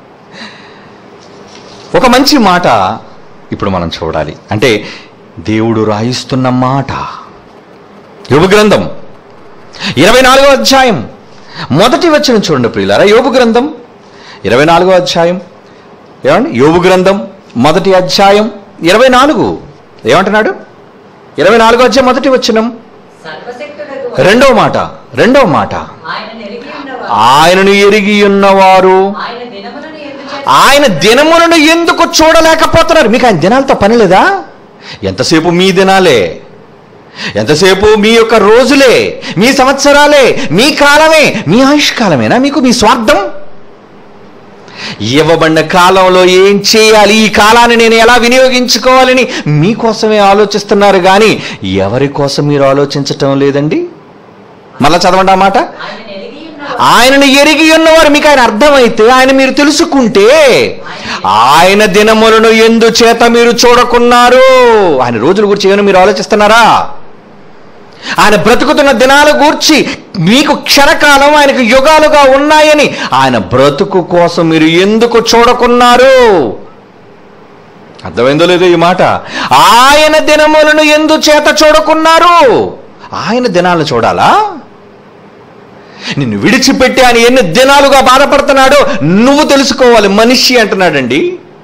ఒక మంచి మాట ఇప్పుడు మనం చూడాలి అంటే దేవుడు రాయిస్తున్న మాట యోగు గ్రంథం ఇరవై నాలుగో అధ్యాయం మొదటి వచ్చిన చూడండి ప్రియులారా యోగు గ్రంథం ఇరవై నాలుగో అధ్యాయం ఏమండి యోగు గ్రంథం మొదటి అధ్యాయం ఇరవై నాలుగు ఏమంటున్నాడు ఇరవై నాలుగో అధ్యాయం మొదటి వచ్చినం సర్వశక్తుడకు రెండవ మాట రెండవ మాట ఆయన నెరిగి ఉన్నవారు ఆయనను ఎరిగి ఉన్నవారు ఆయన దినములను ఎందుచేత ఆయన దినములను ఎందుకు చూడలేకపోతున్నారు మీకు ఆయన దినాలతో పని లేదా ఎంతసేపు మీ దినాలే ఎంతసేపు మీ యొక్క రోజులే మీ సంవత్సరాలే మీ కాలమే మీ ఆయుష్కాలమేనా మీకు మీ స్వార్థం ఇవ్వబడిన కాలంలో ఏం చేయాలి ఈ కాలాన్ని నేను ఎలా వినియోగించుకోవాలని మీకోసమే ఆలోచిస్తున్నారు కానీ ఎవరి కోసం మీరు ఆలోచించటం లేదండి మళ్ళా చదవండి ఆ మాట ఆయన నెరిగి ఉన్నవారు ఆయనను ఎరిగి ఉన్నవారు మీకు ఆయన అర్థమైతే ఆయన మీరు తెలుసుకుంటే ఆయన దినములను ఎందు చేత మీరు చూడకున్నారు ఆయన రోజుల గురించి ఏమైనా మీరు ఆలోచిస్తున్నారా ఆయన బ్రతుకుతున్న దినాల గూర్చి మీకు క్షణకాలం ఆయనకు యుగాలుగా ఉన్నాయని ఆయన బ్రతుకు కోసం మీరు ఎందుకు చూడకున్నారు అర్థమైందో లేదో ఈ మాట ఆయన దినములను ఎందు చేత చూడకున్నారు ఆయన దినాలను చూడాలా నిన్ను విడిచిపెట్టి ఆయన ఎన్ని దినాలుగా బాధపడుతున్నాడో నువ్వు తెలుసుకోవాలి మనిషి అంటున్నాడండి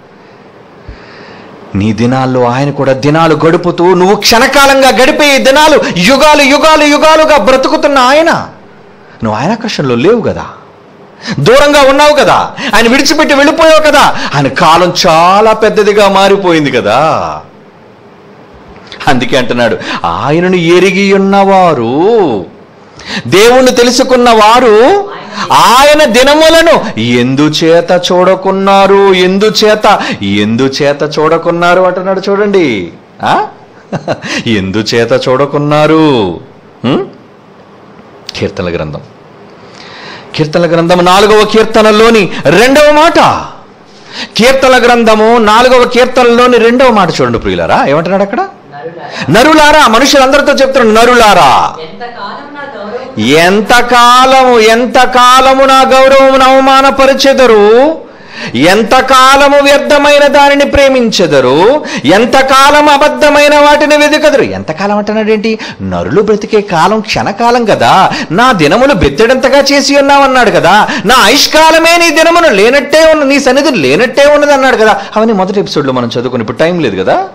నీ దినాల్లో ఆయన కూడా దినాలు గడుపుతూ నువ్వు క్షణకాలంగా గడిపే ఈ దినాలు యుగాలు యుగాలు యుగాలుగా బ్రతుకుతున్న ఆయన నువ్వు ఆయన ఆకర్షణలో లేవు కదా దూరంగా ఉన్నావు కదా ఆయన విడిచిపెట్టి వెళ్ళిపోయావు కదా ఆయన కాలం చాలా పెద్దదిగా మారిపోయింది కదా అందుకే అంటున్నాడు ఆయనను ఎరిగి ఉన్నవారు దేవుణ్ణి తెలుసుకున్న వారు ఆయన దినములను ఎందుచేత చూడకున్నారు ఎందుచేత ఎందుచేత చూడకున్నారు అంటున్నాడు చూడండి ఆ? ఎందుచేత చూడకున్నారు హ్మ్? కీర్తనల గ్రంథం కీర్తనల గ్రంథం నాలుగవ కీర్తనలోని రెండవ మాట కీర్తన గ్రంథము నాలుగవ కీర్తనలోని రెండవ మాట చూడండి ప్రియులారా ఏమంటున్నాడు అక్కడ నరులారా నరులారా మనుషులందరితో చెప్తున్నాడు నరులారా ఎంతకాలం నా గౌరవం ఎంతకాలము ఎంతకాలము నా గౌరవమును అవమానపరిచెదరు ఎంతకాలము వ్యర్థమైన దానిని ప్రేమించెదరు ఎంతకాలం అబద్ధమైన వాటిని వెతుకదరు ఎంతకాలం అంటున్నాడేంటి నరులు బ్రతికే కాలం క్షణకాలం కదా నా దినములు బెత్తడంతగా చేసి ఉన్నావన్నాడు కదా నా ఆయుష్కాలమే నీ దినమును లేనట్టే ఉన్న నీ సన్నిధి లేనట్టే ఉన్నది అన్నాడు కదా అవన్నీ మొదటి ఎపిసోడ్లో మనం చదువుకుని ఇప్పుడు టైం లేదు కదా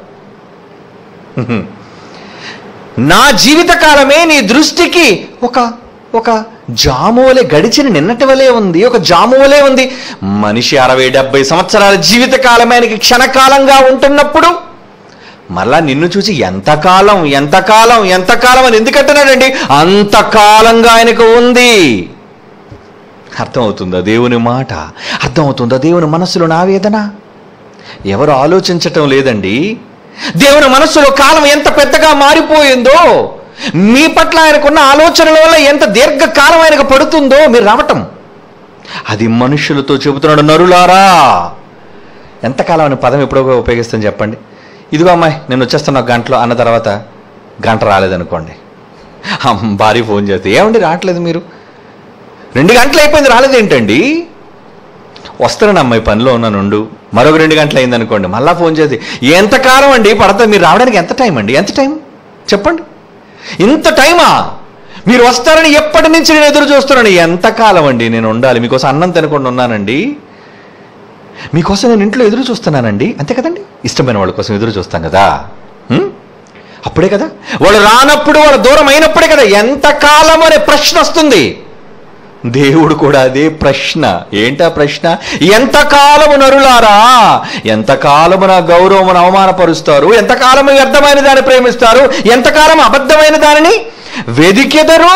నా జీవితకాలమే నీ దృష్టికి ఒక ఒక జామువలే గడిచిన నిన్నటి వలే ఉంది ఒక జామువలే ఉంది మనిషి అరవై డెబ్బై సంవత్సరాల జీవితకాలం ఆయనకి క్షణకాలంగా ఉంటున్నప్పుడు మరలా నిన్ను చూసి ఎంతకాలం ఎంతకాలం ఎంతకాలం అని ఎందుకంటున్నాడండి అంతకాలంగా ఆయనకు ఉంది అర్థమవుతుందా దేవుని మాట అర్థమవుతుందా దేవుని మనసులో నా వేదన ఎవరు ఆలోచించటం లేదండి దేవుని మనస్సులో కాలం ఎంత పెద్దగా మారిపోయిందో మీ పట్ల ఆయనకున్న ఆలోచనల వల్ల ఎంత దీర్ఘకాలం ఆయనకు పడుతుందో మీరు రావటం అది మనుషులతో చెబుతున్నాడు నరులారా ఎంతకాలం అనే పదం ఎప్పుడో ఉపయోగిస్తాను చెప్పండి ఇదిగో అమ్మాయి నేను వచ్చేస్తాను ఒక గంటలో అన్న తర్వాత గంట రాలేదనుకోండి అమ్మ, భార్య ఫోన్ చేస్తే ఏమండి రావట్లేదు మీరు రెండు గంటలు అయిపోయింది రాలేదేంటండి వస్తానండి అమ్మాయి పనిలో ఉన్నానుండు మరొక రెండు గంటలు అయింది అనుకోండి మళ్ళా ఫోన్ చేసి ఎంతకాలం అండి పడతా మీరు రావడానికి ఎంత టైం అండి ఎంత టైం చెప్పండి ఇంత టైమా మీరు వస్తారని ఎప్పటి నుంచి నేను ఎదురు చూస్తున్నాను ఎంతకాలం అండి నేను ఉండాలి మీకోసం అన్నం తినకుండా ఉన్నానండి మీకోసం నేను ఇంట్లో ఎదురు చూస్తున్నానండి అంతే కదండి ఇష్టమైన వాళ్ళ కోసం ఎదురు చూస్తాం కదా హ్మ్? అప్పుడే కదా వాళ్ళు రానప్పుడు వాళ్ళు దూరం అయినప్పుడే కదా ఎంతకాలం అనే ప్రశ్న వస్తుంది దేవుడు కూడా అదే ప్రశ్న ఏంటా ప్రశ్న ఎంతకాలము నరులారా ఎంతకాలము నా గౌరవమును అవమానపరుస్తారు ఎంతకాలము వ్యర్థమైన దాన్ని ప్రేమిస్తారు ఎంతకాలం అబద్ధమైన దానిని వెదికెదరు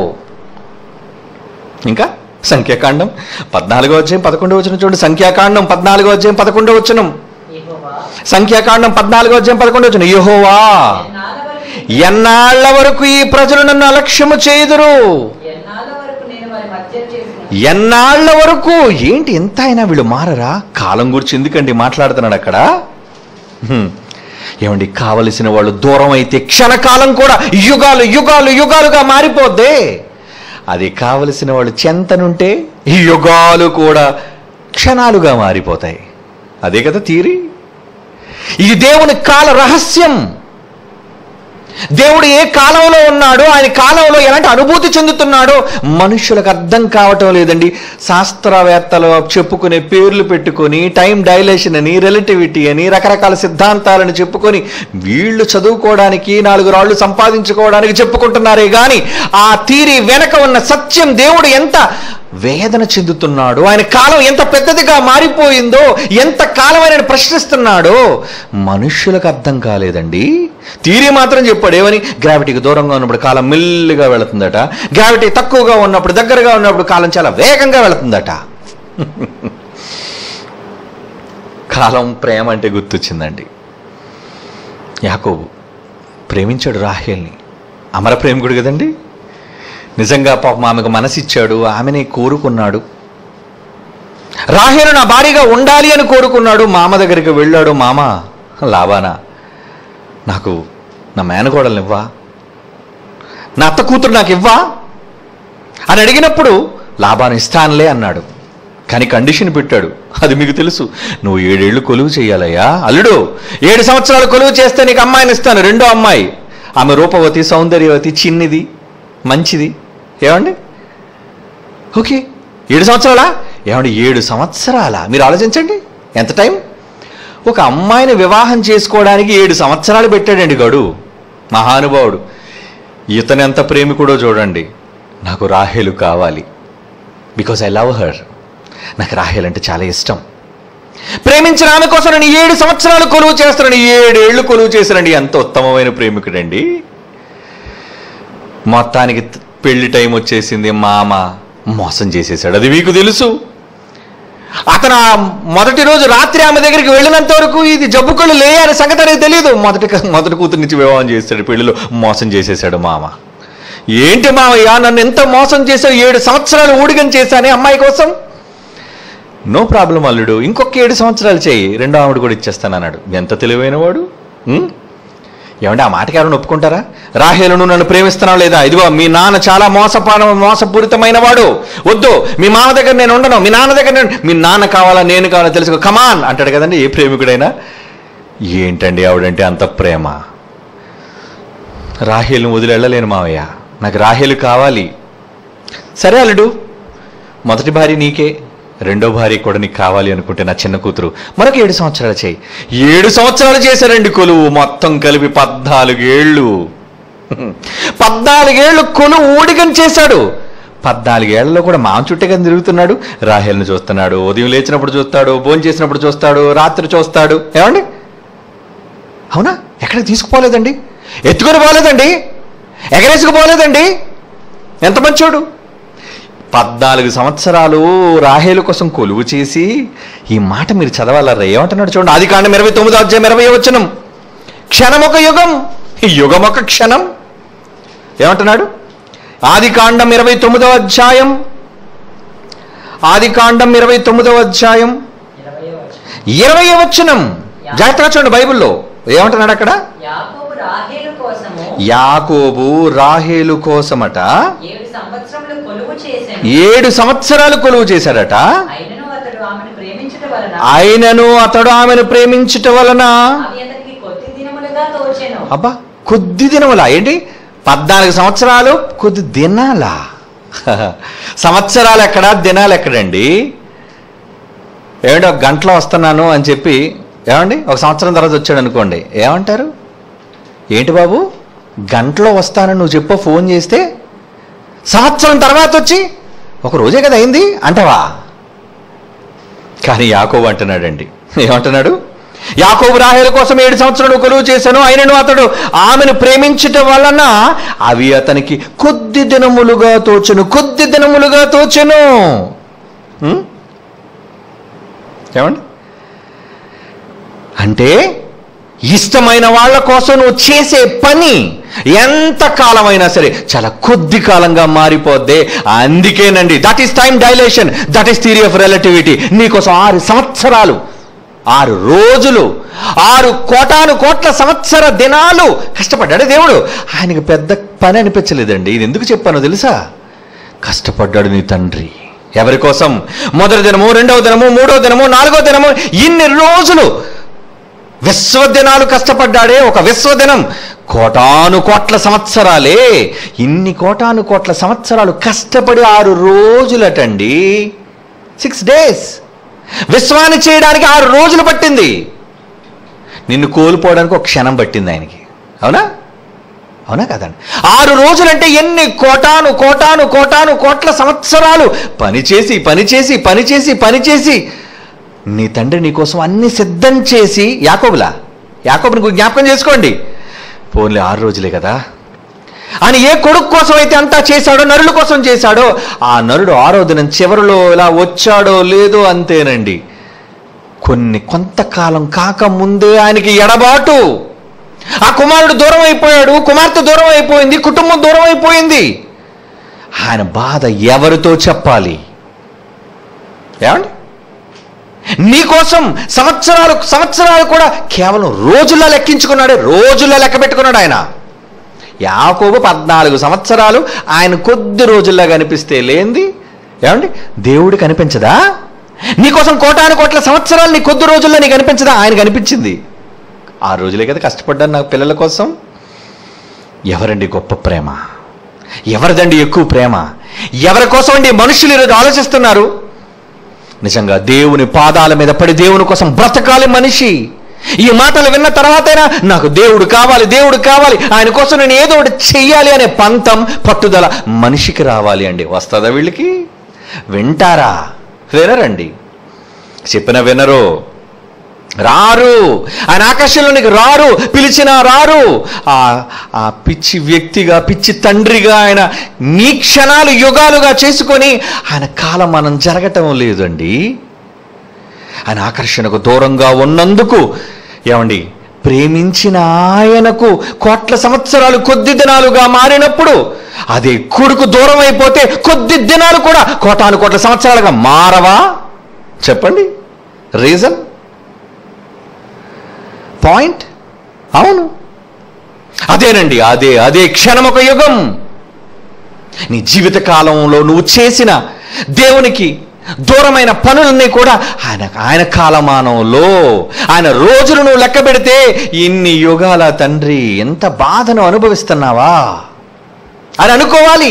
ఇంకా సంఖ్యాకాండం పద్నాలుగో అధ్యాయం పదకొండవ వచ్చిన చూడండి సంఖ్యాకాండం పద్నాలుగో అధ్యాయం పదకొండవ వచనం యెహోవా సంఖ్యాకాండం పద్నాలుగో అధ్యాయం పదకొండవ వచనం యెహోవా ఎన్నాళ్ళ వరకు ఎన్నాళ్ల వరకు ఈ ప్రజలు నన్ను అలక్ష్యము చేయుదురు ఎన్నాళ్ళ వరకు నేను వారి మధ్య చేసిన ఎన్నాళ్ల వరకు ఏంటి ఎంత అయినా వీళ్ళు మారరా కాలం గురించి ఎందుకండి మాట్లాడుతున్నాడు అక్కడ హ్మ్. ఏమండి కావలసిన వాళ్ళు దూరం అయితే క్షణకాలం కూడా యుగాలు యుగాలు యుగాలుగా మారిపోద్దే అది కావలసిన వాళ్ళు చెంతనుంటే ఈ యుగాలు కూడా క్షణాలుగా మారిపోతాయి అదే కదా తీరి ఇది దేవుని కాల రహస్యం దేవుడు ఏ కాలంలో ఉన్నాడో ఆయన కాలంలో ఎలాంటి అనుభూతి చెందుతున్నాడో మనుషులకు అర్థం కావటం లేదండి శాస్త్రవేత్తలు చెప్పుకునే పేర్లు పెట్టుకొని టైం డైలేషన్ అని రిలేటివిటీ అని రకరకాల సిద్ధాంతాలను చెప్పుకొని వీళ్ళు చదువుకోవడానికి నాలుగు రాళ్ళు సంపాదించుకోవడానికి చెప్పుకుంటున్నారే కానీ ఆ తీరి వెనక ఉన్న సత్యం దేవుడు ఎంత వేదన చెందుతున్నాడు ఆయన కాలం ఎంత పెద్దదిగా మారిపోయిందో ఎంత కాలం ఆయన ప్రశ్నిస్తున్నాడో మనుష్యులకు అర్థం కాలేదండి తీరి మాత్రం చెప్పాడు ఏమని గ్రావిటీకి దూరంగా ఉన్నప్పుడు కాలం మెల్లిగా వెళుతుందట గ్రావిటీ తక్కువగా ఉన్నప్పుడు దగ్గరగా ఉన్నప్పుడు కాలం చాలా వేగంగా వెళుతుందట కాలం ప్రేమ అంటే గుర్తొచ్చిందండి యాకోబు ప్రేమించాడు రాహేల్ని అమర ప్రేమికుడు కదండి నిజంగా పాపం ఆమెకు మనసిచ్చాడు ఆమెనే కోరుకున్నాడు రాహేలు నా భార్యగా ఉండాలి అని కోరుకున్నాడు మామ దగ్గరికి వెళ్ళాడు మామ లాభానా నాకు నా మేనకోడల్ని ఇవ్వా నా అత్త కూతురు నాకు ఇవ్వా అని అడిగినప్పుడు లాభాన్ని ఇస్తానులే అన్నాడు కానీ కండిషన్ పెట్టాడు అది మీకు తెలుసు నువ్వు ఏడేళ్లు కొలువు చేయాలయ్యా అల్లుడు ఏడు సంవత్సరాలు కొలువు చేస్తే నీకు అమ్మాయిని ఇస్తాను రెండో అమ్మాయి ఆమె రూపవతి సౌందర్యవతి చిన్నిది మంచిది ఏమండి ఓకే ఏడు సంవత్సరాలా ఏమండి ఏడు సంవత్సరాలా మీరు ఆలోచించండి ఎంత టైం ఒక అమ్మాయిని వివాహం చేసుకోవడానికి ఏడు సంవత్సరాలు పెట్టాడండి గడు మహానుభావుడు ఇతను ఎంత ప్రేమికుడో చూడండి నాకు రాహేలు కావాలి బికాస్ ఐ లవ్ హర్ నాకు రాహేల్ అంటే చాలా ఇష్టం ప్రేమించిన ఆమె కోసం నేను ఏడు సంవత్సరాలు కొలువు చేస్తానని ఏడేళ్లు కొలువు చేశానండి ఎంత ఉత్తమమైన ప్రేమికుడండి మొత్తానికి త- పెళ్లి టైం వచ్చేసింది మామ మోసం చేసేసాడు అది మీకు తెలుసు అతను ఆ మొదటి రోజు రాత్రి ఆమె దగ్గరికి వెళ్ళినంత వరకు ఇది జబ్బుకళ్ళు లే అనే సంగతి అనేది తెలియదు మొదటి క- మొదటి కూతురు నుంచి వివాహం చేస్తాడు పెళ్లిలో మోసం చేసేసాడు మామ ఏంటి మావయ్య నన్ను ఎంత మోసం చేశావు ఏడు సంవత్సరాలు ఊడిగం చేశానే అమ్మాయి కోసం నో ప్రాబ్లం అల్లుడు ఇంకొక ఏడు సంవత్సరాలు చేయి రెండో ఆవిడ కూడా ఇచ్చేస్తాను అన్నాడు ఎంత తెలివైన వాడు ఉం? ఏమంటే ఆ మాటకి ఎవరైనా ఒప్పుకుంటారా రాహేలును నన్ను ప్రేమిస్తున్నావు లేదా ఇదిగో మీ నాన్న చాలా మోసపాన మోసపూరితమైన వాడు వద్దు మీ మామ దగ్గర నేను ఉండను మీ నాన్న దగ్గర నేను మీ నాన్న కావాలా నేను కావాలా తెలుసుకో కమాన్ అంటాడు కదండి ఏ ప్రేమికుడైనా ఏంటండి ఆవిడంటే అంత ప్రేమ రాహేలును వదిలి వెళ్ళలేను మావయ్య నాకు రాహేలు కావాలి సరే అల్లుడు మొదటి భార్య నీకే రెండో భార్య కూడా నీకు కావాలి అనుకుంటే నా చిన్న కూతురు మరొక ఏడు సంవత్సరాలు చేయి ఏడు సంవత్సరాలు చేశారండి కొలువు మొత్తం కలిపి పద్నాలుగేళ్ళు పద్నాలుగేళ్ళు కొలువు ఊడిగం చేశాడు పద్నాలుగేళ్లలో కూడా మామ చుట్టే కదా తిరుగుతున్నాడు రాహేల్ని చూస్తున్నాడు ఉదయం లేచినప్పుడు చూస్తాడు భోజనం చేసినప్పుడు చూస్తాడు రాత్రి చూస్తాడు ఏమండి అవునా ఎక్కడికి తీసుకుపోలేదండి ఎత్తుకొని పోలేదండి ఎగరేసుకుపోలేదండి ఎంత మంచోడు పద్నాలుగు సంవత్సరాలు రాహేలు కోసం కొలువు చేసి ఈ మాట మీరు చదవాలరా ఏమంటున్నాడు చూడండి ఆది కాండం ఇరవై తొమ్మిదో అధ్యాయం ఇరవై వచనం క్షణం ఒక యుగం ఈ యుగం ఒక క్షణం ఏమంటున్నాడు ఆది కాండం ఇరవై తొమ్మిదో అధ్యాయం ఆది కాండం ఇరవై తొమ్మిదో అధ్యాయం ఇరవై వచనం. ఇరవై వచనం జాగ్రత్తగా చూడండి బైబిల్లో ఏమంటున్నాడు అక్కడ యాకోబు రాహేలు కోసము యాకోబు రాహేలు కోసమట ఏడు సంవత్సరములు కొలువు చేశాను ఏడు సంవత్సరాలు కొలువు చేశాడట అయినను అతడు ఆమెను ప్రేమించడం వలన ఆయనను అతడు ఆమెను ప్రేమించుట వలన అవి అతనికి కొద్ది దినములుగా తోచెను అబ్బా కొద్ది దినములా ఏంటి పద్నాలుగు సంవత్సరాలు కొద్ది దినాలా సంవత్సరాలు ఎక్కడ దినాలు ఎక్కడండి ఏమండి ఒక గంటలో వస్తున్నాను అని చెప్పి ఏమండి ఒక సంవత్సరం తర్వాత వచ్చాడు అనుకోండి ఏమంటారు ఏంటి బాబు గంటలో వస్తానని నువ్వు చెప్పు ఫోన్ చేస్తే సంవత్సరం తర్వాత వచ్చి ఒక రోజే కదా అయింది అంటావా కానీ యాకోబు అంటున్నాడండి ఏమంటున్నాడు యాకోబు రాహేల కోసం ఏడు సంవత్సరాలు కొలువు చేశాను అయినను అతడు ఆమెను ప్రేమించటం వలన అవి అతనికి కొద్ది దినములుగా తోచెను కొద్ది దినములుగా తోచెను ఉం? ఏమండి అంటే ఇష్టమైన వాళ్ళ కోసం నువ్వు చేసే పని ఎంత కాలమైనా సరే చాలా కొద్ది కాలంగా మారిపోద్ది అందుకేనండి that is time dilation that is theory of relativity నీకోసం ఆరు సంవత్సరాలు ఆరు రోజులు ఆరు కోటాను కోట్ల సంవత్సర దినాలు కష్టపడ్డాడు దేవుడు ఆయనకు పెద్ద పని అనిపించలేదండి ఇది ఎందుకు చెప్పానో తెలుసా కష్టపడ్డాడు నీ తండ్రి ఎవరి కోసం మొదటి దినము రెండవ దినము మూడవ దినము నాలుగో దినము ఇన్ని రోజులు విశ్వదినాలు కష్టపడ్డాడే ఒక విశ్వదినం కోటాను కోట్ల సంవత్సరాలే ఇన్ని కోటాను కోట్ల సంవత్సరాలు కష్టపడి ఆరు రోజులటండి సిక్స్ డేస్ విశ్వాన్ని చేయడానికి ఆరు రోజులు పట్టింది నిన్ను కోల్పోవడానికి ఒక క్షణం పట్టింది ఆయనకి అవునా అవునా కదండి ఆరు రోజులంటే ఎన్ని కోటాను కోటాను కోటాను కోట్ల సంవత్సరాలు పనిచేసి పనిచేసి పనిచేసి పనిచేసి నీ తండ్రి నీ కోసం అన్ని సిద్ధం చేసి యాకోబులా యాకోబుని జ్ఞాపకం చేసుకోండి పోన్లే ఆరు రోజులే కదా ఆయన ఏ కొడుకు కోసం అయితే అంతా చేశాడో నరుల కోసం చేశాడో ఆ నరుడు ఆరో దినం చివరిలో ఇలా వచ్చాడో లేదో అంతేనండి కొన్ని కొంతకాలం కాక ముందే ఆయనకి ఎడబాటు ఆ కుమారుడు దూరం అయిపోయాడు కుమార్తె దూరం అయిపోయింది కుటుంబం దూరం అయిపోయింది ఆయన బాధ ఎవరితో చెప్పాలి ఏమండి నీకోసం సంవత్సరాలు సంవత్సరాలు కూడా కేవలం రోజుల్లో లెక్కించుకున్నాడే రోజుల్లో లెక్క పెట్టుకున్నాడు ఆయన యాకోబు పద్నాలుగు సంవత్సరాలు ఆయన కొద్ది రోజుల్లో కనిపిస్తే లేంది ఏమండి దేవుడు కనిపించదా నీకోసం కోటాను కోట్ల సంవత్సరాలు నీ కొద్ది రోజుల్లో నీకు కనిపించదా ఆయన కనిపించింది ఆ రోజులే కదా కష్టపడ్డాను నా పిల్లల కోసం ఎవరండి గొప్ప ప్రేమ ఎవరిదండి ఎక్కువ ప్రేమ ఎవరి కోసం అండి మనుషులు ఈరోజు ఆలోచిస్తున్నారు నిజంగా దేవుని పాదాల మీద పడి దేవుని కోసం బ్రతకాలి మనిషి ఈ మాటలు విన్న తర్వాతైనా నాకు దేవుడు కావాలి దేవుడు కావాలి ఆయన కోసం నేను ఏదో ఒకటి చెయ్యాలి అనే పంతం పట్టుదల మనిషికి రావాలి అండి వస్తుందా వీళ్ళకి వింటారా వినరండి చెప్పిన వినరు రారు ఆయన ఆకాశంలోనికి రారు పిలిచినా రారు ఆ ఆ పిచ్చి వ్యక్తిగా పిచ్చి తండ్రిగా ఆయన నీ క్షణాలు యుగాలుగా చేసుకొని ఆయన కాలం మనం జరగటం లేదండి ఆయన ఆకర్షణకు దూరంగా ఉన్నందుకు ఏమండి ప్రేమించిన ఆయనకు కోట్ల సంవత్సరాలు కొద్ది దినాలుగా మారినప్పుడు అదే కొడుకు దూరం అయిపోతే కొద్ది దినాలు కూడా కోటాను కోట్ల సంవత్సరాలుగా మారవా చెప్పండి రీజన్ పాయింట్ అవును అదేనండి అదే అదే క్షణం ఒక యుగం నీ జీవిత కాలంలో నువ్వు చేసిన దేవునికి దూరమైన పనులన్నీ కూడా ఆయన ఆయన కాలమానంలో ఆయన రోజులు నువ్వు లెక్క పెడితే ఇన్ని యుగాల తండ్రి ఎంత బాధను అనుభవిస్తున్నావా అని అనుకోవాలి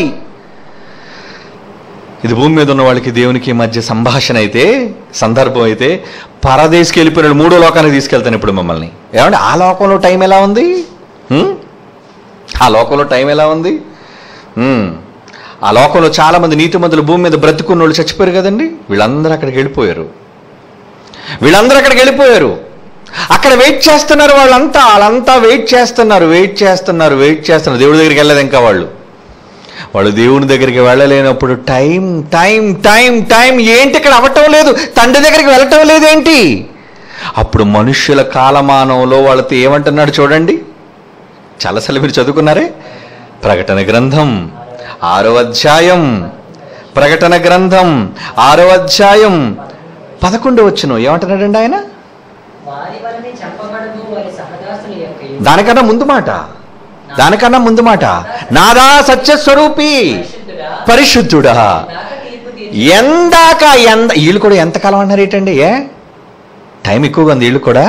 ఇది భూమి మీద ఉన్న వాళ్ళకి దేవునికి మధ్య సంభాషణ అయితే సందర్భం అయితే పరదేశికి వెళ్ళిపోయినాడు మూడో లోకానికి తీసుకెళ్తాను ఇప్పుడు మిమ్మల్ని ఏమంటే ఆ లోకంలో టైం ఎలా ఉంది హ్మ్? ఆ లోకంలో టైం ఎలా ఉంది హ్మ్. ఆ లోకంలో చాలామంది నీతిమంతులు భూమి మీద బ్రతుకున్న వాళ్ళు చచ్చిపోయారు కదండి వీళ్ళందరూ అక్కడికి వెళ్ళిపోయారు వీళ్ళందరూ అక్కడికి వెళ్ళిపోయారు అక్కడ వెయిట్ చేస్తున్నారు వాళ్ళంతా వాళ్ళంతా వెయిట్ చేస్తున్నారు వెయిట్ చేస్తున్నారు వెయిట్ చేస్తున్నారు దేవుడి దగ్గరికి వెళ్ళలేదు ఇంకా వాళ్ళు వాళ్ళు దేవుని దగ్గరికి వెళ్ళలేనప్పుడు టైం టైం టైం టైం ఏంటి ఇక్కడ అవ్వటం లేదు తండ్రి దగ్గరికి వెళ్ళటం లేదేంటి అప్పుడు మనుష్యుల కాలమానంలో వాళ్ళతో ఏమంటున్నాడు చూడండి చాలాసార్లు మీరు చదువుకున్నారే ప్రకటన గ్రంథం ఆరో అధ్యాయం ప్రకటన గ్రంథం ఆరో అధ్యాయం పదకొండు వచ్చును ఏమంటున్నాడండి ఆయన వారి వలనే చెప్పబడదు వారి సహదాసుల యొక్క దానికన్నా ముందు మాట దానికన్నా ముందు మాట నాదా సత్యస్వరూపి పరిశుద్ధుడా పరిశుద్ధుడా నాకు తీర్పు తీర్చు ఎందాక ఎంత వీళ్ళు కూడా ఎంతకాలం అన్నారు ఏంటండి ఏ టైం ఎక్కువగా ఉంది వీళ్ళు కూడా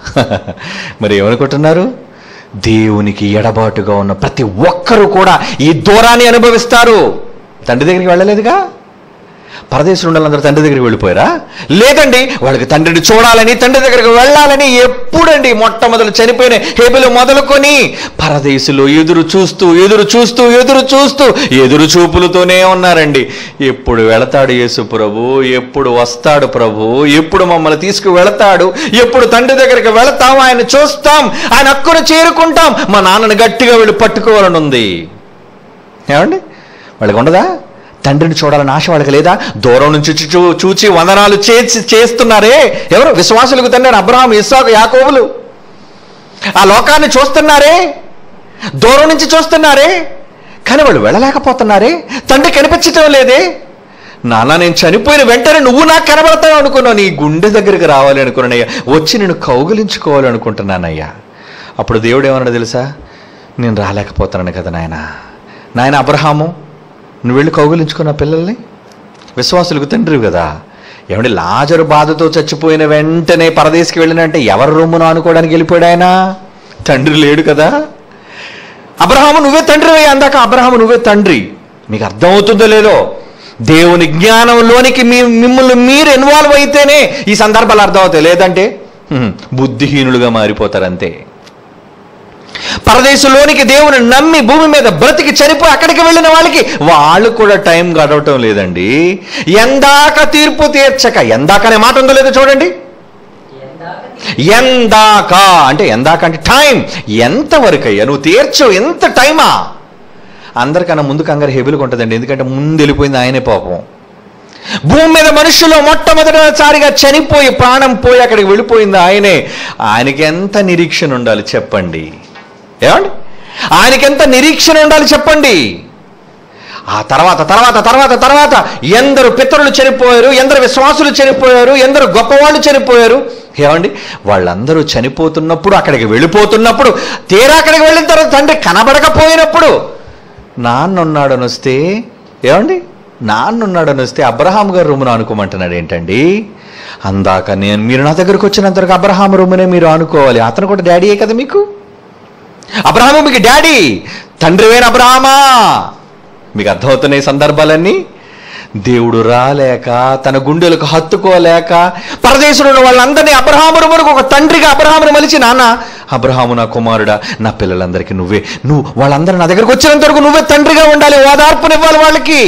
మరి ఏమనుకుంటున్నారు దేవునికి ఎడబాటుగా ఉన్న ప్రతి ఒక్కరూ కూడా ఈ దూరాన్ని అనుభవిస్తారు తండ్రి దగ్గరికి వెళ్ళలేదుగా పరదేశంలో ఉండాలందరూ తండ్రి దగ్గరికి వెళ్ళిపోయారా లేదండి వాళ్ళకి తండ్రిని చూడాలని తండ్రి దగ్గరికి వెళ్ళాలని ఎప్పుడండి మొట్టమొదలు చనిపోయిన హేబులు మొదలుకొని పరదేశులు ఎదురు చూస్తూ ఎదురు చూస్తూ ఎదురు చూస్తూ ఎదురు చూపులతోనే ఉన్నారండి ఎప్పుడు వెళతాడు యేసు ప్రభు ఎప్పుడు వస్తాడు ప్రభు ఎప్పుడు మమ్మల్ని తీసుకు వెళతాడు ఎప్పుడు తండ్రి దగ్గరికి వెళతాం ఆయన చూస్తాం ఆయన హక్కును చేరుకుంటాం మా నాన్నని గట్టిగా వెళ్ళి పట్టుకోవాలని ఉంది ఏమండి వాళ్ళకి ఉండదా తండ్రిని చూడాలని ఆశ వాళ్ళకి లేదా దూరం నుంచి చూ చూ- చూచి వందనాలు చేసి చేస్తున్నారే ఎవరు విశ్వాసులకు తండ్రి అబ్రహాం ఇస్సాకు యాకోబులు ఆ లోకాన్ని చూస్తున్నారే దూరం నుంచి చూస్తున్నారే కానీ వాళ్ళు వెళ్ళలేకపోతున్నారే తండ్రి కనిపించటం లేదే నాన్న నేను చనిపోయిన వెంటనే నువ్వు నాకు కనబడతావు అనుకున్నావు నీ గుండె దగ్గరికి రావాలి అనుకున్నానయ్యా వచ్చి నేను కౌగిలించుకోవాలి అనుకుంటున్నానయ్యా అప్పుడు దేవుడు ఏమన్నాడు తెలుసా నేను రాలేకపోతున్నాను కదా నాయన నాయన అబ్రహాము నువ్వు వెళ్ళి కౌగిలించుకున్న పిల్లల్ని విశ్వాసులకు తండ్రి కదా ఏమంటే లాజరు బాధతో చచ్చిపోయిన వెంటనే పరదేశికి వెళ్ళినంటే ఎవరి రొమ్మును ఆనుకోవడానికి వెళ్ళిపోయాడు ఆయన తండ్రి లేడు కదా అబ్రహాము నువ్వే తండ్రి అందాక అబ్రహాము నువ్వే తండ్రి మీకు అర్థమవుతుందో లేదో దేవుని జ్ఞానంలోనికి మీ మిమ్మల్ని మీరు ఇన్వాల్వ్ అయితేనే ఈ సందర్భాలు అర్థమవుతాయి లేదంటే హ్మ్, బుద్ధిహీనులుగా మారిపోతారు అంతే పరదేశంలోనికి దేవుని నమ్మి భూమి మీద బ్రతికి చనిపోయి అక్కడికి వెళ్ళిన వాళ్ళకి వాళ్ళు కూడా టైం గడవటం లేదండి ఎందాక తీర్పు తీర్చక ఎందాక అనే మాట ఉందో లేదో చూడండి ఎందాక ఎందాక అంటే ఎందాక అంటే టైం ఎంతవరకు అయ్యా నువ్వు తీర్చు ఎంత టైమా అందరికన్నా ముందు కంగారు హెబిల్గా ఉంటుందండి ఎందుకంటే ముందు వెళ్ళిపోయింది ఆయనే పాపం భూమి మీద మనుషులు మొట్టమొదటిసారిగా చనిపోయి ప్రాణం పోయి అక్కడికి వెళ్ళిపోయింది ఆయనే ఆయనకి ఎంత నిరీక్షణ ఉండాలి చెప్పండి ఏమండి ఆయనకి ఎంత నిరీక్షణ ఉండాలి చెప్పండి ఆ తర్వాత తర్వాత తర్వాత తర్వాత ఎందరు పితరులు చనిపోయారు ఎందరు విశ్వాసులు చనిపోయారు ఎందరు గొప్పవాళ్ళు చనిపోయారు ఏమండి వాళ్ళందరూ చనిపోతున్నప్పుడు అక్కడికి వెళ్ళిపోతున్నప్పుడు తీరా అక్కడికి వెళ్ళిన తర్వాత తండ్రి కనబడకపోయినప్పుడు నాన్న ఉన్నాడని వస్తే ఏమండి నాన్న ఉన్నాడని వస్తే అబ్రహాం గారు రూమును అనుకోమంటున్నాడు ఏంటండి అందాక నేను మీరు నా దగ్గరకు వచ్చినంతవరకు అబ్రహాం రూమునే మీరు అనుకోవాలి అతను కూడా డాడీయే కదా మీకు అబ్రహాము మీకు డాడీ తండ్రివేన అబ్రహామా మీకు అర్థమవుతున్నాయి ఈ సందర్భాలన్నీ దేవుడు రాలేక తన గుండెలకు హత్తుకోలేక పరదేశంలో ఉన్న వాళ్ళందరినీ అబ్రహామును మనకు ఒక తండ్రిగా అబ్రహామును మలిచి నాన్న అబ్రహాము నా కుమారుడా నా పిల్లలందరికీ నువ్వే నువ్వు వాళ్ళందరూ నా దగ్గరకు వచ్చినంత వరకు నువ్వే తండ్రిగా ఉండాలి ఓదార్పునివ్వాలి వాళ్ళకి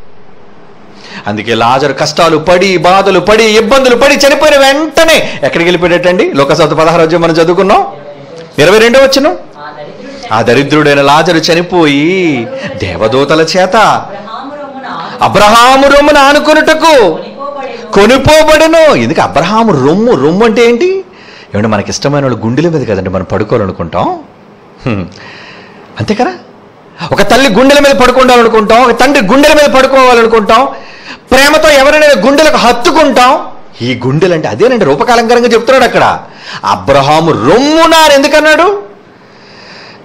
అందుకే లాజరు కష్టాలు పడి బాధలు పడి ఇబ్బందులు పడి చనిపోయిన వెంటనే ఎక్కడికి వెళ్ళిపోయేటండి లోకసభ పదహారు రోజు మనం చదువుకున్నాం ఇరవై రెండో వచ్చిన ఆ దరిద్రుడు ఆ దరిద్రుడైన లాజరు చనిపోయి దేవదూతల చేత అబ్రహాము రొమ్మున అబ్రహాము రొమ్మున ఆనుకొనుటకు కొనిపోబడెను కొనిపోబడెను ఎందుకు అబ్రహాము రొమ్ము రొమ్ము అంటే ఏంటి ఏమంటే మనకి ఇష్టమైన వాళ్ళు గుండెల మీద కదండి మనం పడుకోవాలనుకుంటాం హ్మ్. అంతే కదా ఒక తల్లి గుండెల మీద పడుకోవాలనుకుంటాం ఒక తండ్రి గుండెల మీద పడుకోవాలనుకుంటాం ప్రేమతో ఎవరైనా గుండెలకు హత్తుకుంటాం ఈ గుండెలు అంటే అదేనండి రూపకాలంకరంగా చెప్తున్నాడు అక్కడ అబ్రహాము రొమ్మున అని ఎందుకన్నాడు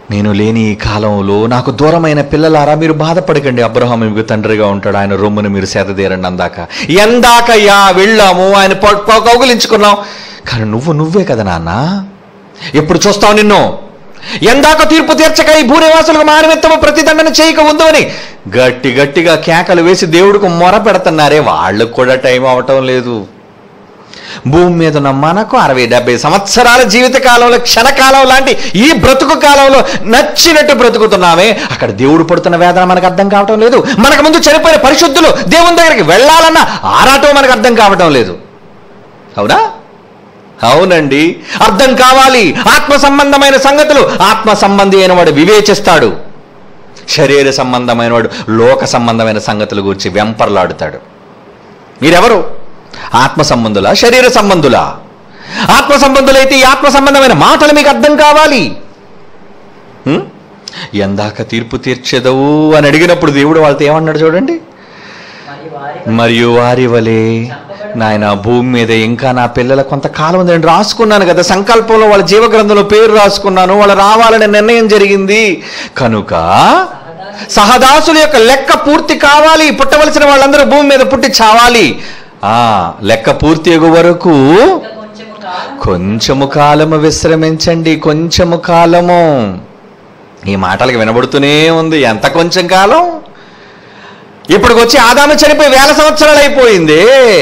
నేను లేని ఈ కాలంలో నాకు దూరమైన పిల్లలారా మీరు బాధపడకండి అబ్రహాం మీకు తండ్రిగా ఉంటాడు ఆయన రొమ్మును మీరు సేదతీరండి అందాక ఎందాకయ్యా వెళ్ళాము ఆయన ప- ప- కౌగిలించుకున్నాం కానీ నువ్వు నువ్వే కదా నాన్న ఎప్పుడు చూస్తావు నిన్ను ఎందాక తీర్పు తీర్చక ఈ భూనివాసులకు మానవెత్తము ప్రతిదండన చేయక ఉందో అని గట్టి గట్టిగా కేకలు వేసి దేవుడికి మొర పెడుతున్నారే వాళ్ళకు కూడా టైం అవటం లేదు భూమి మీద ఉన్న మనకు అరవై డెబ్బై సంవత్సరాల జీవిత కాలంలో క్షణకాలం లాంటి ఈ బ్రతుకు కాలంలో నచ్చినట్టు బ్రతుకుతున్నామే అక్కడ దేవుడు పడుతున్న వేదన మనకు అర్థం కావటం లేదు మనకు ముందు చనిపోయిన పరిశుద్ధులు దేవుని దగ్గరికి వెళ్ళాలన్న ఆరాటం మనకు అర్థం కావటం లేదు అవునా అవునండి అర్థం కావాలి ఆత్మ సంబంధమైన సంగతులు ఆత్మ సంబంధి అయిన వాడు వివేచిస్తాడు శరీర సంబంధమైన వాడు లోక సంబంధమైన సంగతుల గురించి వెంపర్లాడుతాడు మీరెవరు ఆత్మ సంబంధులా శరీర సంబంధులా ఆత్మ సంబంధులైతే ఈ ఆత్మ సంబంధమైన మాటలు మీకు అర్థం కావాలి హ్మ్? ఎందాక తీర్పు తీర్చెదవు అని అడిగినప్పుడు దేవుడు వాళ్ళతో ఏమన్నాడు చూడండి మరి వారి మరియు వారి వలె నాయన భూమి మీద ఇంకా నా పిల్లల కొంతకాలం ఉంది నేను రాసుకున్నాను కదా సంకల్పంలో వాళ్ళ జీవగ్రంథంలో పేరు రాసుకున్నాను వాళ్ళు రావాలనే నిర్ణయం జరిగింది కనుక సహదాసు సహదాసుల యొక్క లెక్క పూర్తి కావాలి పుట్టవలసిన వాళ్ళందరూ భూమి మీద పుట్టి చావాలి ఆ లెక్క పూర్తి అయ్యే వరకు ఇంకా కొంచెము కాలం కొంచెము కాలము విశ్రమించండి కొంచెము కాలము ఈ మాటలకు వినబడుతూనే ఉంది ఎంత కొంచెం కాలం ఇప్పటికొచ్చి ఆదాము చనిపోయి వేల సంవత్సరాలు అయిపోయింది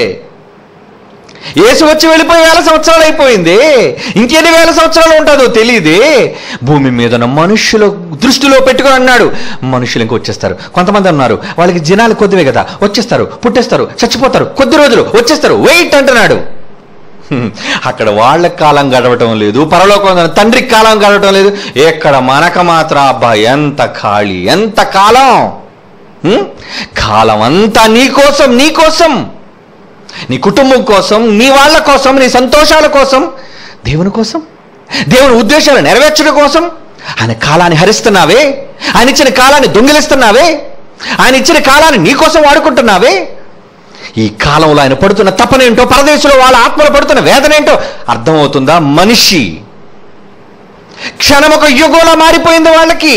యేసు వచ్చి వెళ్ళిపోయి వేల సంవత్సరాలు అయిపోయింది ఇంకెన్ని వేల సంవత్సరాలు ఉంటుందో తెలియదే భూమి మీద ఉన్న మనుషుల దృష్టిలో పెట్టుకొని అన్నాడు మనుషులు ఇంక వచ్చేస్తారు కొంతమంది అన్నారు వాళ్ళకి జనాలు కొద్దివే కదా వచ్చేస్తారు పుట్టేస్తారు చచ్చిపోతారు కొద్ది రోజులు వచ్చేస్తారు వెయిట్ అంటున్నాడు హ్మ్. అక్కడ వాళ్ళ కాలం గడవటం లేదు పరలోకం తండ్రికి కాలం గడవటం లేదు ఎక్కడ మనక మాత్రం అబ్బా ఎంత ఖాళీ ఎంత కాలం హ్మ్? కాలం అంతా నీ కోసం నీ కోసం నీ కుటుంబం కోసం నీ వాళ్ళ కోసం నీ సంతోషాల కోసం దేవుని కోసం దేవుని ఉద్దేశాలు నెరవేర్చడం కోసం ఆయన కాలాన్ని హరిస్తున్నావే ఆయన ఇచ్చిన కాలాన్ని దొంగిలిస్తున్నావే ఆయన ఇచ్చిన కాలాన్ని నీ కోసం వాడుకుంటున్నావే ఈ కాలంలో ఆయన పడుతున్న తపనేంటో పరదేశంలో వాళ్ళ ఆత్మలో పడుతున్న వేదనేంటో అర్థమవుతుందా మనిషి క్షణం ఒక యుగంలో మారిపోయింది వాళ్ళకి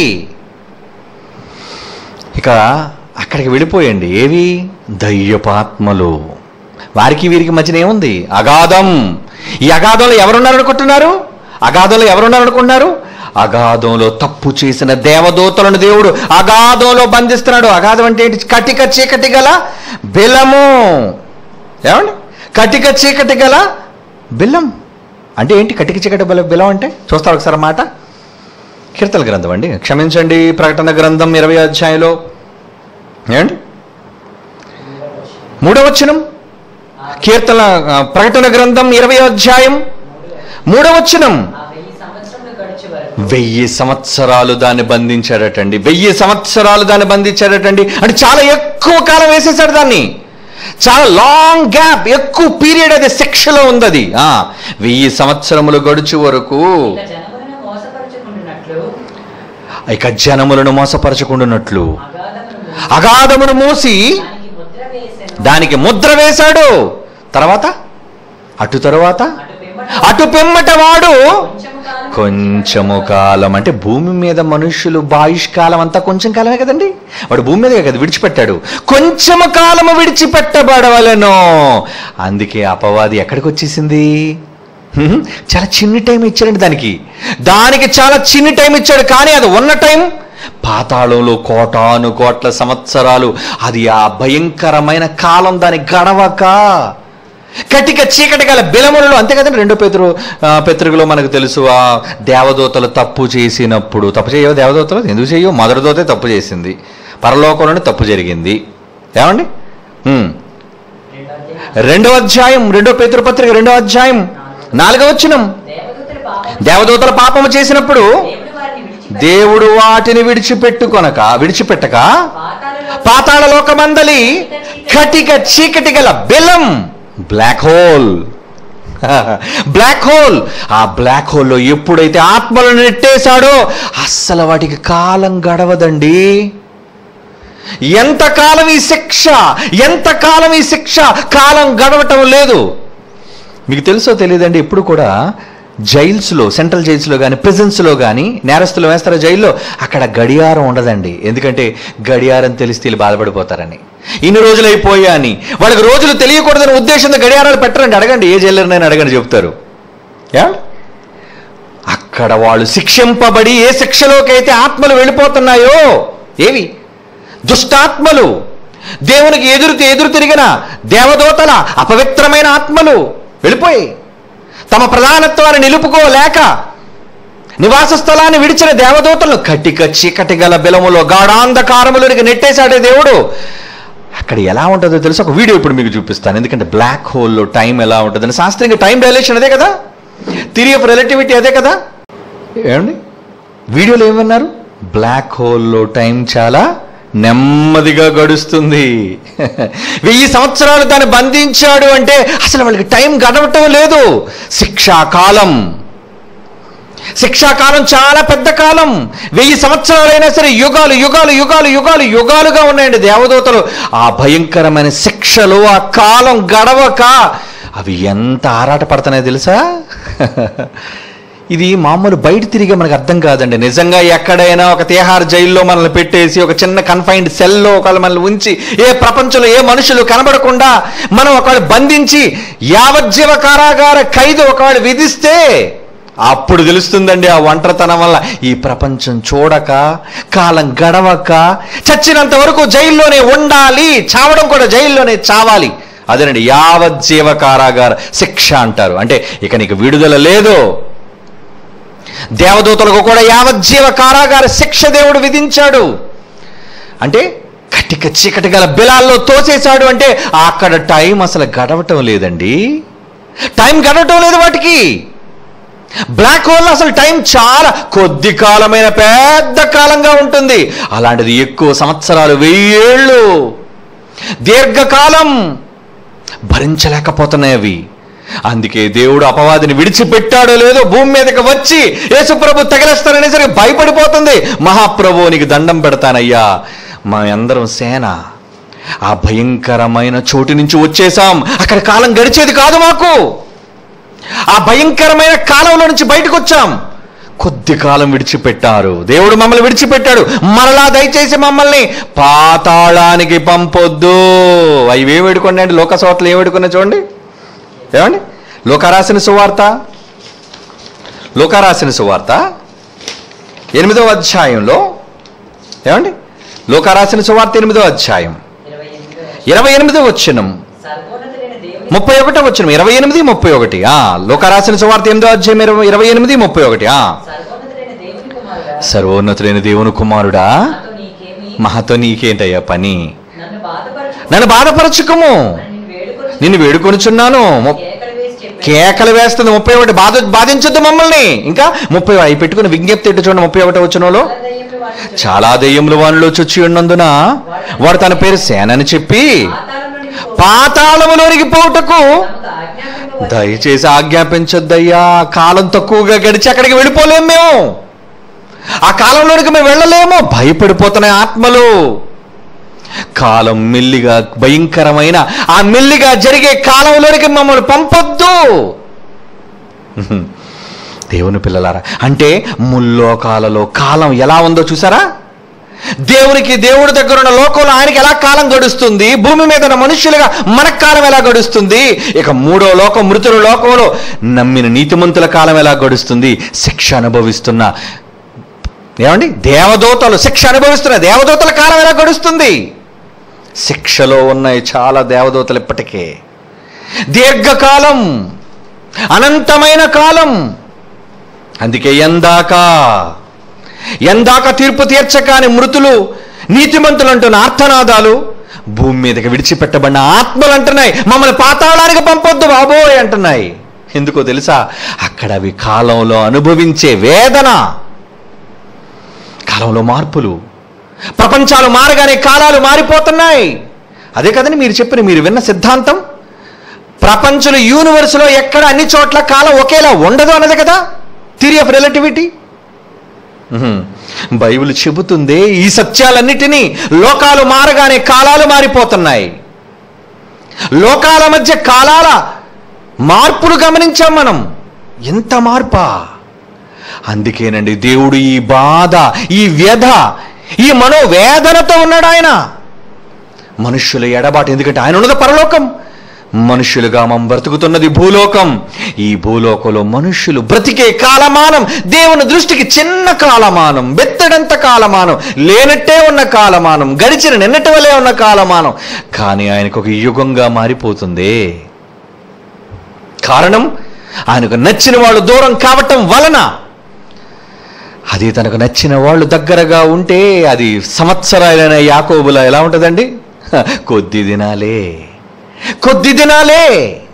ఇక అక్కడికి వెళ్ళిపోయండి ఏవి దయ్యపాత్మలు వారికి వీరికి మధ్యన ఏముంది అగాధం ఈ అగాధంలో ఎవరున్నారు అనుకుంటున్నారు అగాధంలో ఎవరున్నారు అనుకుంటున్నారు అగాధంలో తప్పు చేసిన దేవదూతలను దేవుడు అగాధంలో బంధిస్తున్నాడు అగాధం అంటే ఏంటి కటిక చీకటి గల బిలము ఏమండి కటిక చీకటి గల బిల్లం అంటే ఏంటి కటిక చీకటి బల బిలం అంటే చూస్తారు ఒకసారి మాట కీర్తన గ్రంథం అండి క్షమించండి ప్రకటన గ్రంథం ఇరవై అధ్యాయంలో ఏమండి మూడవ వచనం కీర్తన ఆ, ప్రకటన గ్రంథం ఇరవై అధ్యాయం మూడవ వచనం ఆ వెయ్యి సంవత్సరములు గడిచే వరకు వెయ్యి సంవత్సరాలు దాన్ని బంధించాడటండి వెయ్యి సంవత్సరాలు దాన్ని బంధించాడటండి అంటే చాలా ఎక్కువ కాలం వేసేసాడు దాన్ని చాలా లాంగ్ గ్యాప్ ఎక్కువ పీరియడ్ అది శిక్షలో ఉంది అది ఆ, వెయ్యి సంవత్సరములు గడుచు వరకు ఇక జనములను మోసపరుచుకుంటున్నట్లు ఇక జనములను మోసపరచుకుంటున్నట్లు అగాధమును మూసి అగాధమును మూసి దానికి ముద్ర వేసెను దానికి ముద్ర వేశాడు తర్వాత అటు తరువాత అటు పిమ్మట అటు పిమ్మట వాడు కొంచెము కాలం కొంచెము కాలం అంటే భూమి మీద మనుషులు బాయుష్కాలం అంతా కొంచెం కాలమే కదండి వాడు భూమి మీద కదా విడిచిపెట్టాడు కొంచెము కాలము విడిచిపెట్టబడవలను అందుకే అపవాది ఎక్కడికి వచ్చేసింది హ్మ్, చాలా చిన్ని టైం ఇచ్చాడండి దానికి దానికి చాలా చిన్ని టైం ఇచ్చాడు కానీ అది ఉన్న టైం పాతాళంలో కోటాను కోట్ల సంవత్సరాలు అది ఆ భయంకరమైన కాలం దాని గడవక కటిక చీకటి గల బిలములలో అంతే కదండి రెండో పేతురు ఆ, పత్రికలో మనకు తెలుసు ఆ దేవదూతలు తప్పు చేసినప్పుడు తప్పు చేయవు దేవదూతలు ఎందుకు చేయవు మొదటి దూతే తప్పు చేసింది పరలోకంలోనే తప్పు జరిగింది ఏమండి హ్మ్. రెండో అధ్యాయం రెండో అధ్యాయం రెండో పేతురు పత్రిక రెండో అధ్యాయం నాలుగవ వచనం దేవదూతల పాపం దేవదూతల పాపము చేసినప్పుడు దేవుడు వారిని విడిచిపెట్టి దేవుడు వాటిని విడిచిపెట్టుకొనక విడిచిపెట్టక పాతాళలో పాతాళ లోకమందలి కటిక చీకటి గల బిలం బ్లాక్ హోల్ బ్లాక్ హోల్ ఆ బ్లాక్ హోల్లో ఎప్పుడైతే ఆత్మలను నెట్టేశాడో అస్సలు వాటికి కాలం గడవదండి ఎంతకాలం ఈ శిక్ష ఎంతకాలం ఈ శిక్ష కాలం గడవటం లేదు మీకు తెలుసో తెలియదండి ఎప్పుడు కూడా జైల్స్లో సెంట్రల్ జైల్స్లో కానీ ప్రిజన్స్లో కానీ నేరస్తులు వేస్తారో జైల్లో అక్కడ గడియారం ఉండదండి ఎందుకంటే గడియారం తెలిస్తే వీళ్ళు బాధపడిపోతారని ఇన్ని రోజులు అయిపోయా అని వాళ్ళకి రోజులు తెలియకూడదని ఉద్దేశంతో గడియారాలు పెట్టరండి అడగండి ఏ జైలర్నైనా అడగండి చెప్తారు యా అక్కడ వాళ్ళు శిక్షింపబడి ఏ శిక్షలోకి అయితే ఆత్మలు వెళ్ళిపోతున్నాయో ఏవి దుష్టాత్మలు దేవునికి ఎదురు ఎదురు తిరిగిన దేవదూతల అపవిత్రమైన ఆత్మలు వెళ్ళిపోయి తమ ప్రధానత్వాన్ని నిలుపుకోలేక నివాస స్థలాన్ని విడిచిన దేవదూతలను కటిక చీకటి గల బిలములో గాఢాంధకారములోనికి నెట్టేశాడే దేవుడు అక్కడ ఎలా ఉంటుందో తెలుసు ఒక వీడియో ఇప్పుడు మీకు చూపిస్తాను ఎందుకంటే బ్లాక్ హోల్లో టైం ఎలా ఉంటుందని శాస్త్రీయంగా టైం డైలేషన్ అదే కదా థిరీ ఆఫ్ రిలేటివిటీ అదే కదా ఏమండి వీడియోలో ఏమన్నారు బ్లాక్ హోల్లో టైం చాలా నెమ్మదిగా గడుస్తుంది వెయ్యి సంవత్సరాలు దాన్ని బంధించాడు అంటే అసలు వాళ్ళకి టైం గడవటం లేదు శిక్షాకాలం శిక్షాకాలం చాలా పెద్ద కాలం వెయ్యి సంవత్సరాలైనా సరే యుగాలు యుగాలు యుగాలు యుగాలు యుగాలుగా ఉన్నాయండి దేవదూతలు ఆ భయంకరమైన శిక్షలు ఆ కాలం గడవక అవి ఎంత ఆరాట పడుతున్నాయో తెలుసా ఇది మామూలు బయట తిరిగే మనకు అర్థం కాదండి నిజంగా ఎక్కడైనా ఒక తిహార్ జైల్లో మనల్ని పెట్టేసి ఒక చిన్న కన్ఫైన్డ్ సెల్లో ఒకళ్ళు మనల్ని ఉంచి ఏ ప్రపంచంలో ఏ మనుషులు కనబడకుండా మనం ఒకళ్ళు బంధించి యావజ్జీవ కారాగార ఖైదు ఒకళ్ళు విధిస్తే అప్పుడు తెలుస్తుందండి ఆ ఒంటరితనం వల్ల ఈ ప్రపంచం చూడక కాలం గడవక చచ్చినంత వరకు జైల్లోనే ఉండాలి చావడం కూడా జైల్లోనే చావాలి అదేనండి యావజ్జీవ కారాగార శిక్ష అంటారు అంటే ఇక నీకు విడుదల లేదు దేవదూతలకు కూడా యావజ్జీవ కారాగార శిక్ష దేవుడు విధించాడు అంటే కటిక చీకటి గల బిలాల్లో తోసేశాడు అంటే అక్కడ టైం అసలు గడవటం లేదండి టైం గడవటం లేదు వాటికి బ్లాక్ హోల్ అసలు టైం చాలా కొద్ది కాలమైన పెద్ద కాలంగా ఉంటుంది అలాంటిది ఎక్కువ సంవత్సరాలు వెయ్యేళ్ళు దీర్ఘకాలం భరించలేకపోతున్నాయి అవి అందుకే దేవుడు అపవాదిని విడిచిపెట్టాడో లేదో భూమి మీదకి వచ్చి యేసుప్రభు తగిలేస్తాననేసరికి భయపడిపోతుంది మహాప్రభు నీకు దండం పెడతానయ్యా మా అందరం సేన ఆ భయంకరమైన చోటు నుంచి వచ్చేసాం అక్కడ కాలం గడిచేది కాదు మాకు ఆ భయంకరమైన కాలంలో నుంచి బయటకు వచ్చాం కొద్ది కాలం విడిచిపెట్టారు దేవుడు మమ్మల్ని విడిచిపెట్టాడు మరలా దయచేసి మమ్మల్ని పాతాళానికి పంపొద్దు అవి ఏం వేడుకోండి అండి లోకసోతలు ఏం వేడుకున్నా చూడండి ఏమండి లోకరాసిన సువార్త లోకరాసిన సువార్త ఎనిమిదవ అధ్యాయంలో ఏమండి లోకరాసిన సువార్త ఎనిమిదవ అధ్యాయం ఇరవై ఎనిమిదో ఇరవై ఎనిమిదవ వచ్చినం సర్వోన్నతులైన దేవుని ముప్పై ఒకటో వచ్చిన ఇరవై ఎనిమిది ముప్పై ఒకటి ఆ లోకరాసిన సువార్త ఎనిమిదో అధ్యాయం ఇరవై ఇరవై ఎనిమిది ముప్పై ఒకటి ఆ సర్వోన్నతులైన దేవుని కుమారుడా సర్వోన్నతులైన దేవుని కుమారుడా నాతో నీకేమి మహతో నీకేంటయ్యా పని నన్ను బాధపరచు నన్ను బాధపరచుకము నిన్ను వేడుకొని నిన్ను వేడుకొనుచున్నాను ము- కేకలు వేసి చెప్పి కేకలు వేస్తుంది ముప్పై ఒకటి బాధ బాధించొద్దు మమ్మల్ని ఇంకా ముప్పై అవి పెట్టుకుని విజ్ఞప్తి ఎట్టు చూడండి ముప్పై ఒకటి వచ్చినలో దయ్యములు వారిని చాలా దెయ్యములు వానిలో చొచ్చి ఉన్నందున వాడు తన పేరు సేన అని చెప్పి పాతాళంలోనికి పో- పాతాళములోనికి పోవుటకు తమకు ఆజ్ఞాపింప వచ్చి దయచేసి ఆజ్ఞాపించొద్దయ్యా కాలం తక్కువగా గడిచి అక్కడికి వెళ్ళిపోలేము మేము ఆ కాలంలోనికి మేము వెళ్ళలేము భయపడిపోతున్నాయి ఆత్మలు కాలం మెల్లిగా భయంకరమైన ఆ మెల్లిగా జరిగే కాలంలోనికి మమ్మల్ని పంపొద్దు దేవుని పిల్లలారా అంటే ముల్లోకాలలో కాలం ఎలా ఉందో చూసారా దేవునికి దేవుడి దగ్గర ఉన్న లోకంలో ఆయనకి ఎలా కాలం గడుస్తుంది భూమి మీద ఉన్న మనుష్యులుగా మన కాలం ఎలా గడుస్తుంది ఇక మూడో లోకం మృతుల లోకంలో నమ్మిన నీతిమంతుల కాలం ఎలా గడుస్తుంది శిక్ష అనుభవిస్తున్న ఏమండి దేవదూతలు శిక్ష అనుభవిస్తున్న దేవదూతల కాలం ఎలా గడుస్తుంది శిక్షలో ఉన్నాయి చాలా దేవదూతలు ఇప్పటికే దీర్ఘకాలం అనంతమైన కాలం అందుకే ఎందాక ఎందాక తీర్పు తీర్చకాని మృతులు నీతిమంతులు అంటున్న ఆర్తనాదాలు భూమి మీదకి విడిచిపెట్టబడిన ఆత్మలు అంటున్నాయి మమ్మల్ని పాతాళానికి పంపొద్దు బాబోయ్ అంటున్నాయి ఎందుకో తెలుసా అక్కడ అవి కాలంలో అనుభవించే వేదన కాలంలో మార్పులు ప్రపంచాలు మారగానే కాలాలు మారిపోతున్నాయి అదే కదండి మీరు చెప్పిన మీరు విన్న సిద్ధాంతం ప్రపంచంలో యూనివర్స్లో ఎక్కడ అన్ని చోట్ల కాలం ఒకేలా ఉండదు అన్నది కదా థియరీ ఆఫ్ రిలేటివిటీ బైబిల్ చెబుతుంది ఈ సత్యాలన్నిటినీ లోకాలు మారగానే కాలాలు మారిపోతున్నాయి లోకాల మధ్య కాలాల మార్పులు గమనించాం మనం ఎంత మార్పా అందుకేనండి దేవుడు ఈ బాధ ఈ వ్యధ ఈ మనోవేదనతో ఉన్నాడు ఆయన మనుష్యుల ఎడబాటు ఎందుకంటే ఆయన ఉన్నది పరలోకం మనుష్యులుగా మనం బ్రతుకుతున్నది భూలోకం ఈ భూలోకంలో మనుష్యులు బ్రతికే కాలమానం దేవుని దృష్టికి చిన్న కాలమానం బెత్తడంత కాలమానం లేనట్టే ఉన్న కాలమానం గడిచిన నిన్నటి వలే ఉన్న కాలమానం కానీ ఆయనకు ఒక యుగంగా మారిపోతుంది కారణం ఆయనకు నచ్చిన వాళ్ళు దూరం కావటం వలన అది తనకు నచ్చిన వాళ్ళు దగ్గరగా ఉంటే అది సంవత్సరాలైన యాకోబులా ఎలా ఉంటుందండి హ, కొద్ది దినాలే కొద్ది దినాలే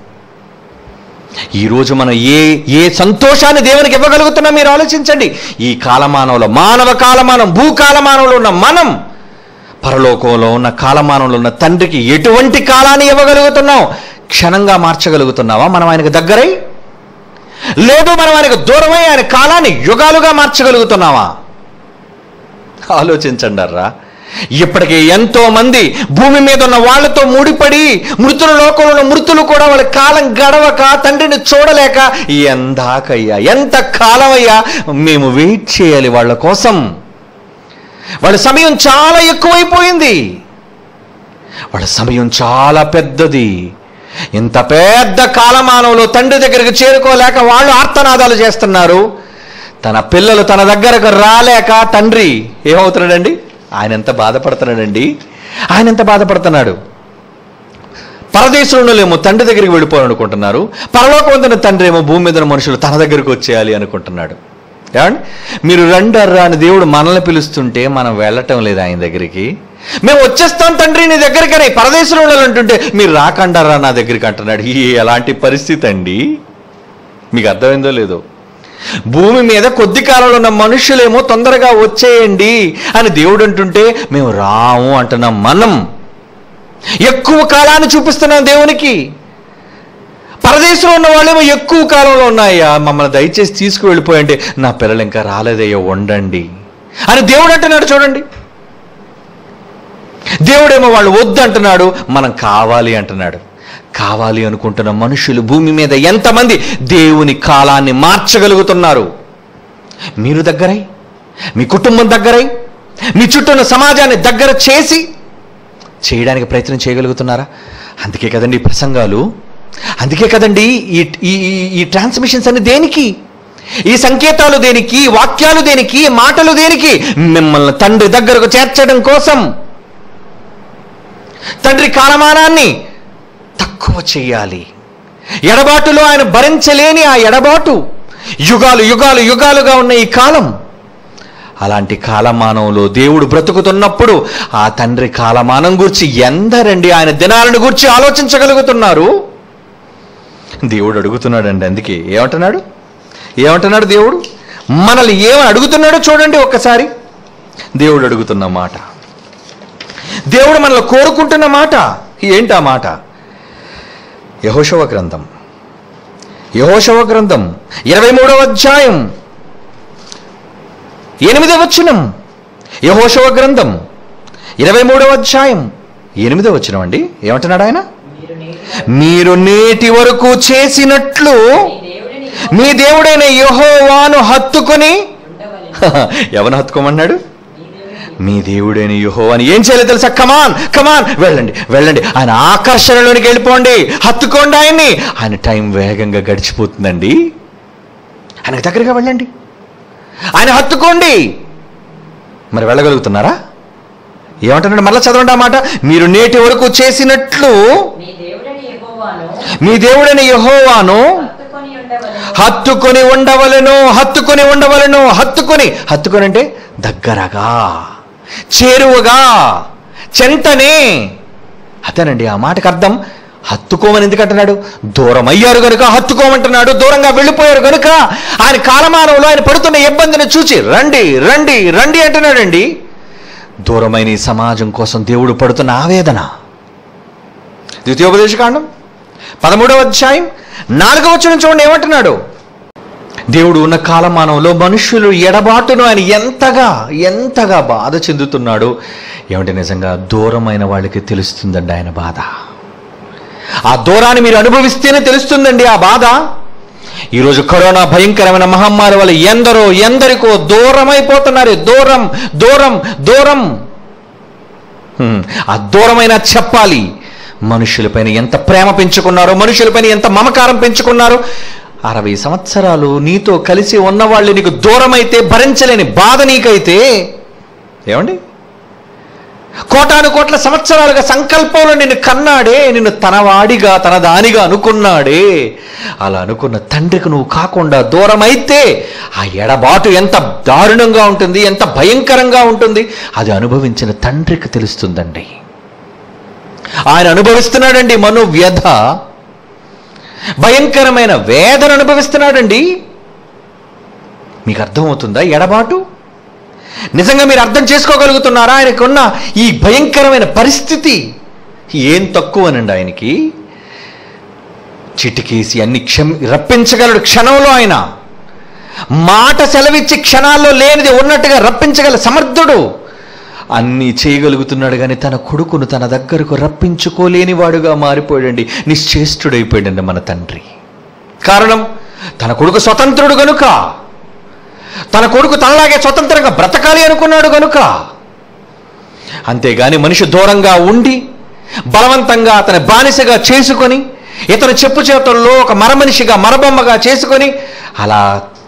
ఈరోజు మనం ఏ ఏ సంతోషాన్ని దేవునికి ఇవ్వగలుగుతున్నాం మీరు ఆలోచించండి ఈ కాలమానంలో మానవ కాలమానం భూకాలమానంలో ఉన్న మనం పరలోకంలో ఉన్న కాలమానంలో ఉన్న తండ్రికి ఎటువంటి కాలాన్ని ఇవ్వగలుగుతున్నాం క్షణంగా మార్చగలుగుతున్నావా మనం ఆయనకు దగ్గరై లేదు మనం ఆయనకు దూరమై ఆయన కాలాన్ని యుగాలుగా మార్చగలుగుతున్నావా ఆలోచించండి అర్రా ఇప్పటికే ఎంతో మంది భూమి మీద ఉన్న వాళ్ళతో ముడిపడి మృతుల లోకంలో ఉన్న మృతులు కూడా వాళ్ళ కాలం గడవక తండ్రిని చూడలేక ఎందాకయ్యా ఎంత కాలమయ్యా మేము వెయిట్ చేయాలి వాళ్ళ కోసం వాళ్ళ సమయం చాలా ఎక్కువైపోయింది వాళ్ళ సమయం చాలా పెద్దది ఇంత పెద్ద కాలమానంలో తండ్రి దగ్గరికి చేరుకోలేక వాళ్ళు ఆర్తనాదాలు చేస్తున్నారు తన పిల్లలు తన దగ్గరకు రాలేక తండ్రి ఏమవుతున్నాడండి ఆయన ఎంత బాధపడుతున్నాడండి ఆయన ఎంత బాధపడుతున్నాడు పరదేశంలోనేమో తండ్రి దగ్గరికి వెళ్ళిపోవాలనుకుంటున్నారు పరలోకవంతున తండ్రి ఏమో భూమి మీద ఉన్న మనుషులు తన దగ్గరికి వచ్చేయాలి అనుకుంటున్నాడు ఏమండి మీరు రండర్రా అని దేవుడు మనల్ని పిలుస్తుంటే మనం వెళ్ళటం లేదు ఆయన దగ్గరికి మేము వచ్చేస్తాం తండ్రి నీ దగ్గరికి అని పరదేశంలో ఉండాలి అంటుంటే మీరు రాకండారా నా దగ్గరికి అంటున్నాడు ఈ ఎలాంటి పరిస్థితి అండి మీకు అర్థమైందో లేదో భూమి మీద కొద్ది కాలంలో ఉన్న మనుషులేమో తొందరగా వచ్చేయండి అని దేవుడు అంటుంటే మేము రాము అంటున్నాం మనం ఎక్కువ కాలాన్ని చూపిస్తున్నాం దేవునికి పరదేశంలో ఉన్న వాళ్ళేమో ఎక్కువ కాలంలో ఉన్నాయా మమ్మల్ని దయచేసి తీసుకువెళ్ళిపోయండి నా పిల్లలు ఇంకా రాలేదయ్యా ఉండండి అని దేవుడు అంటున్నాడు చూడండి దేవుడేమో వాళ్ళు వద్దు అంటున్నాడు మనం కావాలి అంటున్నాడు కావాలి అనుకుంటున్న మనుషులు భూమి మీద ఎంతమంది దేవుని కాలాన్ని మార్చగలుగుతున్నారు మీరు దగ్గరై మీ కుటుంబం దగ్గరై మీ చుట్టూ ఉన్న సమాజాన్ని దగ్గర చేసి చేయడానికి ప్రయత్నం చేయగలుగుతున్నారా అందుకే కదండి ఈ ప్రసంగాలు అందుకే కదండి ఈ ఈ ఈ- ఈ ట్రాన్స్మిషన్స్ అన్ని దేనికి ఈ సంకేతాలు దేనికి ఈ వాక్యాలు దేనికి ఈ మాటలు దేనికి మిమ్మల్ని తండ్రి దగ్గరకు చేర్చడం కోసం తండ్రి కాలమానాన్ని తక్కువ చేయాలి ఎడబాటులో ఆయన భరించలేని ఆ ఎడబాటు యుగాలు యుగాలు యుగాలుగా ఉన్న ఈ కాలం అలాంటి కాలమానంలో దేవుడు బ్రతుకుతున్నప్పుడు ఆ తండ్రి కాలమానం గురించి ఎందరండి ఆయన దినాలను గురించి ఆలోచించగలుగుతున్నారు దేవుడు అడుగుతున్నాడండి అందుకే ఏమంటున్నాడు ఏమంటున్నాడు దేవుడు మనల్ని ఏమని అడుగుతున్నాడో చూడండి ఒక్కసారి దేవుడు అడుగుతున్న మాట దేవుడు మనల్ని కోరుకుంటున్న మాట ఏంటి ఆ మాట యహోశవ గ్రంథం యహోశవ గ్రంథం ఇరవై మూడవ అధ్యాయం ఎనిమిదవ వచనం యహోశవ గ్రంథం ఇరవై మూడవ అధ్యాయం ఎనిమిదవ వచనం అండి ఏమంటున్నాడు ఆయన మీరు నేటి మీరు నేటి వరకు చేసినట్లు మీ దేవుడిని మీ దేవుడైన యహోవాను హత్తుకొని ఉండవలెను ఎవరు హత్తుకోమన్నాడు మీ దేవుడిని మీ దేవుడైన యుహోవాని ఏం చేయాలో తెలుసా కమాన్ కమాన్ వెళ్ళండి వెళ్ళండి ఆయన ఆకర్షణలోనికి వెళ్ళిపోండి హత్తుకోండి ఆయన్ని ఆయన టైం వేగంగా గడిచిపోతుందండి ఆయనకు దగ్గరగా వెళ్ళండి ఆయన హత్తుకోండి మరి వెళ్ళగలుగుతున్నారా ఏమంటున్నాడు మళ్ళీ చదవండి ఆ మాట మీరు నేటి వరకు చేసినట్లు మీ దేవుడని యెహోవాను మీ దేవుడైన యహోవాను హత్తుకొని ఉండవలెను హత్తుకొని ఉండవలను హత్తుకొని ఉండవలను హత్తుకొని హత్తుకొని అంటే దగ్గరగా చేరువగా చెంతనే అదేనండి ఆ మాటకు అర్థం హత్తుకోమని ఎందుకంటున్నాడు దూరం అయ్యారు కనుక హత్తుకోమంటున్నాడు దూరంగా వెళ్ళిపోయారు కనుక ఆయన కాలమానంలో ఆయన పడుతున్న ఇబ్బందిని చూచి రండి రండి రండి అంటున్నాడండి దూరమైన ఈ సమాజం కోసం దేవుడు పడుతున్న ఆవేదన ద్వితీయోపదేశకాండం పదమూడవ అధ్యాయం నాలుగవ వచనం చూడండి ఏమంటున్నాడు దేవుడు ఉన్న కాలమానంలో మనుష్యులు ఎడబాటును ఆయన ఎంతగా ఎంతగా బాధ చెందుతున్నాడు ఏమంటే నిజంగా దూరమైన వాళ్ళకి తెలుస్తుందండి ఆయన బాధ ఆ దూరాన్ని మీరు అనుభవిస్తేనే తెలుస్తుందండి ఆ బాధ ఈరోజు కరోనా భయంకరమైన మహమ్మారి వల్ల ఎందరో ఎందరికో దూరం అయిపోతున్నారు దూరం దూరం దూరం హ్మ్, ఆ దూరమైన చెప్పాలి మనుషులపైన ఎంత ప్రేమ పెంచుకున్నారో మనుషులపైన ఎంత మమకారం పెంచుకున్నారో అరవై సంవత్సరాలు నీతో కలిసి ఉన్నవాళ్ళు నీకు దూరమైతే భరించలేని బాధ నీకైతే ఏమండి కోటాను కోట్ల సంవత్సరాలుగా సంకల్పంలో నిన్ను కన్నాడే నిన్ను తనవాడిగా తన దానిగా అనుకున్నాడే అలా అనుకున్న తండ్రికి నువ్వు కాకుండా దూరం అయితే ఆ ఎడబాటు ఎంత దారుణంగా ఉంటుంది ఎంత భయంకరంగా ఉంటుంది అది అనుభవించిన తండ్రికి తెలుస్తుందండి ఆయన అనుభవిస్తున్నాడండి మను వ్యధ భయంకరమైన వేదన అనుభవిస్తున్నాడండి మీకు అర్థమవుతుందా ఎడబాటు నిజంగా మీరు అర్థం చేసుకోగలుగుతున్నారా ఆయనకున్న ఈ భయంకరమైన పరిస్థితి ఏం తక్కువనండి ఆయనకి చిటికేసి అన్ని క్షమ రప్పించగలడు క్షణంలో ఆయన మాట సెలవిచ్చి క్షణాల్లో లేనిది ఉన్నట్టుగా రప్పించగల సమర్థుడు అన్నీ చేయగలుగుతున్నాడు కానీ తన కొడుకును తన దగ్గరకు రప్పించుకోలేని వాడుగా మారిపోయాడండి నిశ్చేష్టుడైపోయాడండి మన తండ్రి కారణం తన కొడుకు స్వతంత్రుడు గనుక తన కొడుకు తనలాగే స్వతంత్రంగా బ్రతకాలి అనుకున్నాడు గనుక అంతేగాని మనిషి దూరంగా ఉండి బలవంతంగా అతని బానిసగా చేసుకొని ఇతను చెప్పు చేతుల్లో ఒక మరమనిషిగా మరబొమ్మగా చేసుకొని అలా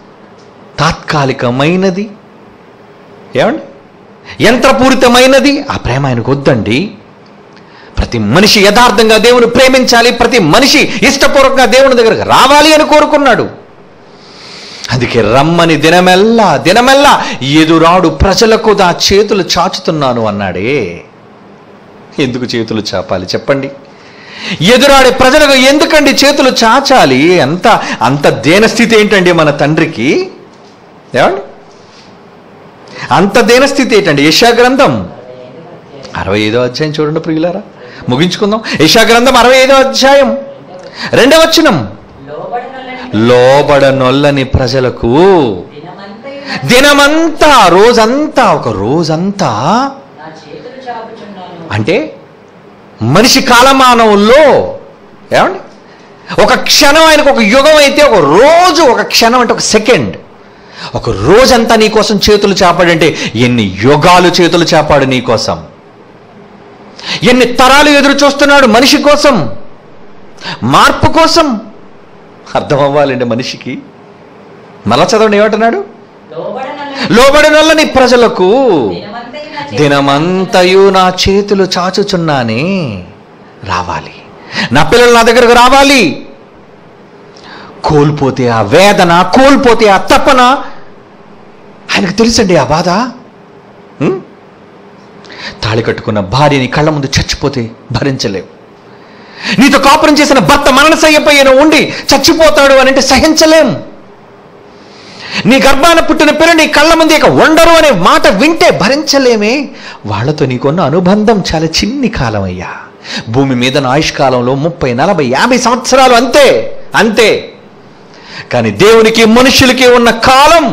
తాత్కాలికమైనది ఏమండి యంత్రపూరితమైనది ఆ ప్రేమ ఆయనకు వద్దండి ప్రతి మనిషి యథార్థంగా దేవుని ప్రేమించాలి ప్రతి మనిషి ఇష్టపూర్వకంగా దేవుని దగ్గరకు రావాలి అని కోరుకున్నాడు అందుకే రమ్మని దినమెల్లా దినమెల్లా ఎదురాడు ప్రజలకు నా చేతులు చాచుతున్నాను అన్నాడే ఎందుకు చేతులు చాపాలి చెప్పండి ఎదురాడే ప్రజలకు ఎందుకండి చేతులు చాచాలి అంత అంత దేనస్థితి ఏంటండి మన తండ్రికి ఏమండి అంత దేనస్థితి ఏంటండి యశా గ్రంథం అరవై ఐదో అధ్యాయం చూడండి ప్రియులారా ముగించుకుందాం యశా గ్రంథం అరవై ఐదో అధ్యాయం రెండవ వచనం లోబడనొల్లని లోబడనొల్లని ప్రజలకు దినమంతయు దినమంతా రోజంతా ఒక రోజంతా నా చేతులు చాపుచున్నాను అంటే మనిషి కాలమానంలో ఏమండి ఒక క్షణం ఆయనకు ఒక యుగం అయితే ఒక రోజు ఒక క్షణం అంటే ఒక సెకండ్ ఒక రోజంతా నీ కోసం చేతులు చాపాడంటే ఎన్ని యుగాలు చేతులు చాపాడు నీ కోసం ఎన్ని తరాలు ఎదురు చూస్తున్నాడు మనిషి కోసం మార్పు కోసం అర్థం అవ్వాలండి మనిషికి మళ్ళా చదవండి ఏమంటున్నాడు లోబడనొల్లని లోబడినొల్లని ప్రజలకు దినమంతయు నా చేతులు దినమంతయు నా చేతులు చాచుచున్నానే రావాలి నా పిల్లలు నా దగ్గరకు రావాలి కోల్పోతే ఆ వేదన కోల్పోతే ఆ తపన ఆయనకు తెలుసండి ఆ బాధ ఉం? తాళి కట్టుకున్న భార్యని కళ్ళ ముందు చచ్చిపోతే భరించలేవు నీతో కాపురం చేసిన భర్త మరణశయ్యపైన ఉండి చచ్చిపోతాడు అని అంటే సహించలేం నీ గర్భాన పుట్టిన పిల్ల నీ కళ్ళ ముందు ఇక ఉండరు అనే మాట వింటే భరించలేమే వాళ్ళతో నీకున్న అనుబంధం చాలా చిన్ని కాలం అయ్యా భూమి మీద నా ఆయుష్కాలంలో ముప్పై నలభై యాభై సంవత్సరాలు అంతే అంతే కానీ దేవునికి మనుషులకి ఉన్న కాలం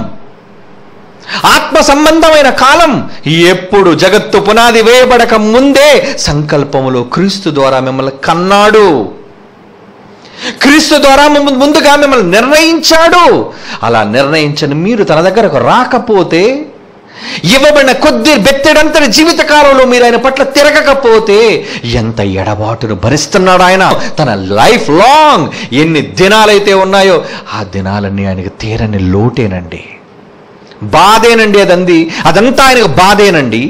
ఆత్మ సంబంధమైన కాలం ఎప్పుడు జగత్తు పునాది వేయబడక ముందే సంకల్పములో క్రీస్తు ద్వారా మిమ్మల్ని కన్నాడు క్రీస్తు ద్వారా మిమ్మల్ని ముందుగా మిమ్మల్ని నిర్ణయించాడు అలా నిర్ణయించని మీరు తన దగ్గరకు రాకపోతే ఇవ్వబడిన కొద్ది బెత్తడంతటి జీవితకాలంలో మీరు ఆయన పట్ల తిరగకపోతే ఎంత ఎడబాటును భరిస్తున్నాడు ఆయన తన లైఫ్ లాంగ్ ఎన్ని దినాలైతే ఉన్నాయో ఆ దినాలన్నీ ఆయనకు తీరని లోటేనండి బాధేనండి అదంది అదంతా ఆయనకు బాధేనండి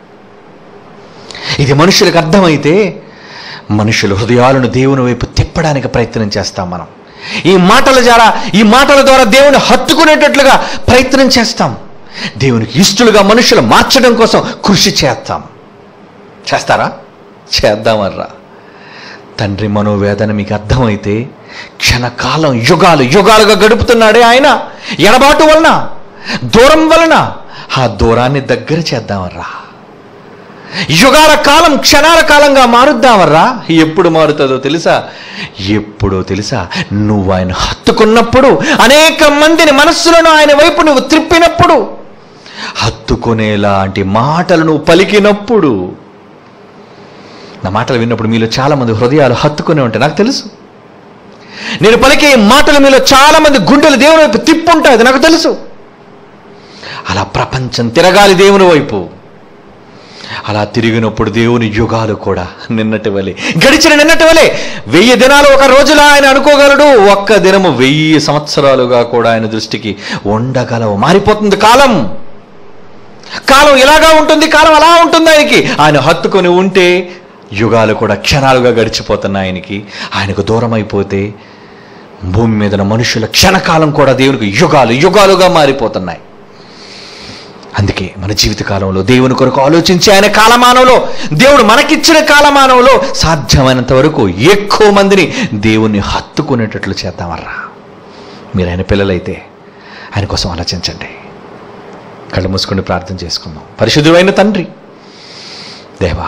ఇది మనుషులకు అర్థమైతే మనుషుల హృదయాలను దేవుని వైపు తిప్పడానికి ప్రయత్నం చేస్తాం మనం ఈ మాటల ద్వారా ఈ మాటల ద్వారా దేవుని హత్తుకునేటట్లుగా ప్రయత్నం చేస్తాం దేవునికి ఇష్టలుగా మనుషులు మార్చడం కోసం కృషి చేస్తాం చేస్తారా చేద్దామర్రా తండ్రి మనోవేదన మీకు అర్థమైతే క్షణకాలం యుగాలు యుగాలుగా గడుపుతున్నాడే ఆయన ఎడబాటు వలన దూరం వలన ఆ దూరాన్ని దగ్గర చేద్దామర్రా యుగాల కాలం క్షణాల కాలంగా మారుద్దామర్రా ఎప్పుడు మారుతుందో తెలుసా ఎప్పుడో తెలుసా నువ్వు ఆయన హత్తుకున్నప్పుడు అనేక మందిని మనస్సులను ఆయన వైపు నువ్వు త్రిప్పినప్పుడు హత్తుకునేలాంటి మాటలు నువ్వు పలికినప్పుడు నా మాటలు విన్నప్పుడు మీలో చాలా మంది హృదయాలు హత్తుకునే ఉంటాయి నాకు తెలుసు నేను పలికే ఈ మాటల మీలో చాలా మంది గుండెలు దేవుని వైపు తిప్పుంటాయి అది నాకు తెలుసు అలా ప్రపంచం తిరగాలి దేవుని వైపు అలా తిరిగినప్పుడు దేవుని యుగాలు కూడా నిన్నటి వలె గడిచిన నిన్నటి వలె వెయ్యి దినాలు ఒక రోజులా ఆయన అనుకోగలడు ఒక్క దినము వెయ్యి సంవత్సరాలుగా కూడా ఆయన దృష్టికి ఉండగలవు మారిపోతుంది కాలం కాలం ఇలాగా ఉంటుంది కాలం అలా ఉంటుంది ఆయనకి ఆయన హత్తుకొని ఉంటే యుగాలు కూడా క్షణాలుగా గడిచిపోతున్నాయి ఆయనకి ఆయనకు దూరం అయిపోతే భూమి మీద ఉన్న మనుషుల క్షణకాలం కూడా దేవునికి యుగాలు యుగాలుగా మారిపోతున్నాయి అందుకే మన జీవితకాలంలో దేవుని కొరకు ఆలోచించి ఆయన కాలమానంలో దేవుడు మనకిచ్చిన కాలమానంలో సాధ్యమైనంత వరకు ఎక్కువ మందిని దేవుణ్ణి హత్తుకునేటట్లు చేద్దామర్రా మీరు ఆయన పిల్లలైతే ఆయన కోసం ఆలోచించండి కళ్ళు మూసుకొని ప్రార్థన చేసుకుందాం పరిశుద్ధుడైన తండ్రి దేవా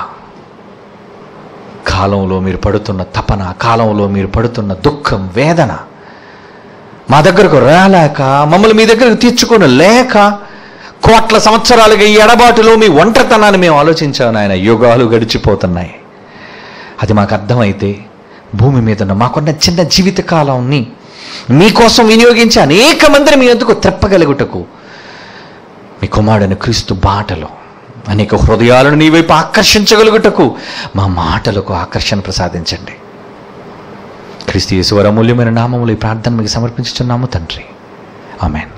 కాలంలో మీరు పడుతున్న తపన కాలంలో మీరు పడుతున్న దుఃఖం వేదన మా దగ్గరకు రాలేక మమ్మల్ని మీ దగ్గరకు తీర్చుకొని లేక కోట్ల సంవత్సరాలుగా ఈ ఎడబాటులో మీ ఒంటరితనాన్ని మేము ఆలోచించాం నాయన యుగాలు గడిచిపోతున్నాయి అది మాకు అర్థమైతే భూమి మీద ఉన్న మాకున్న చిన్న జీవిత కాలాన్ని మీకోసం వినియోగించి అనేక మందిని మీ ఎందుకు త్రెప్పగలుగుటకు మీ కుమారుడైన క్రీస్తు బాటలో అనేక హృదయాలను నీ వైపు ఆకర్షించగలుగుటకు మా మాటలకు ఆకర్షణ ప్రసాదించండి క్రీస్తు యేసువర అమూల్యమైన నామములు ఈ ప్రార్థన మీకు సమర్పించుచున్నాము తండ్రి ఆమెన్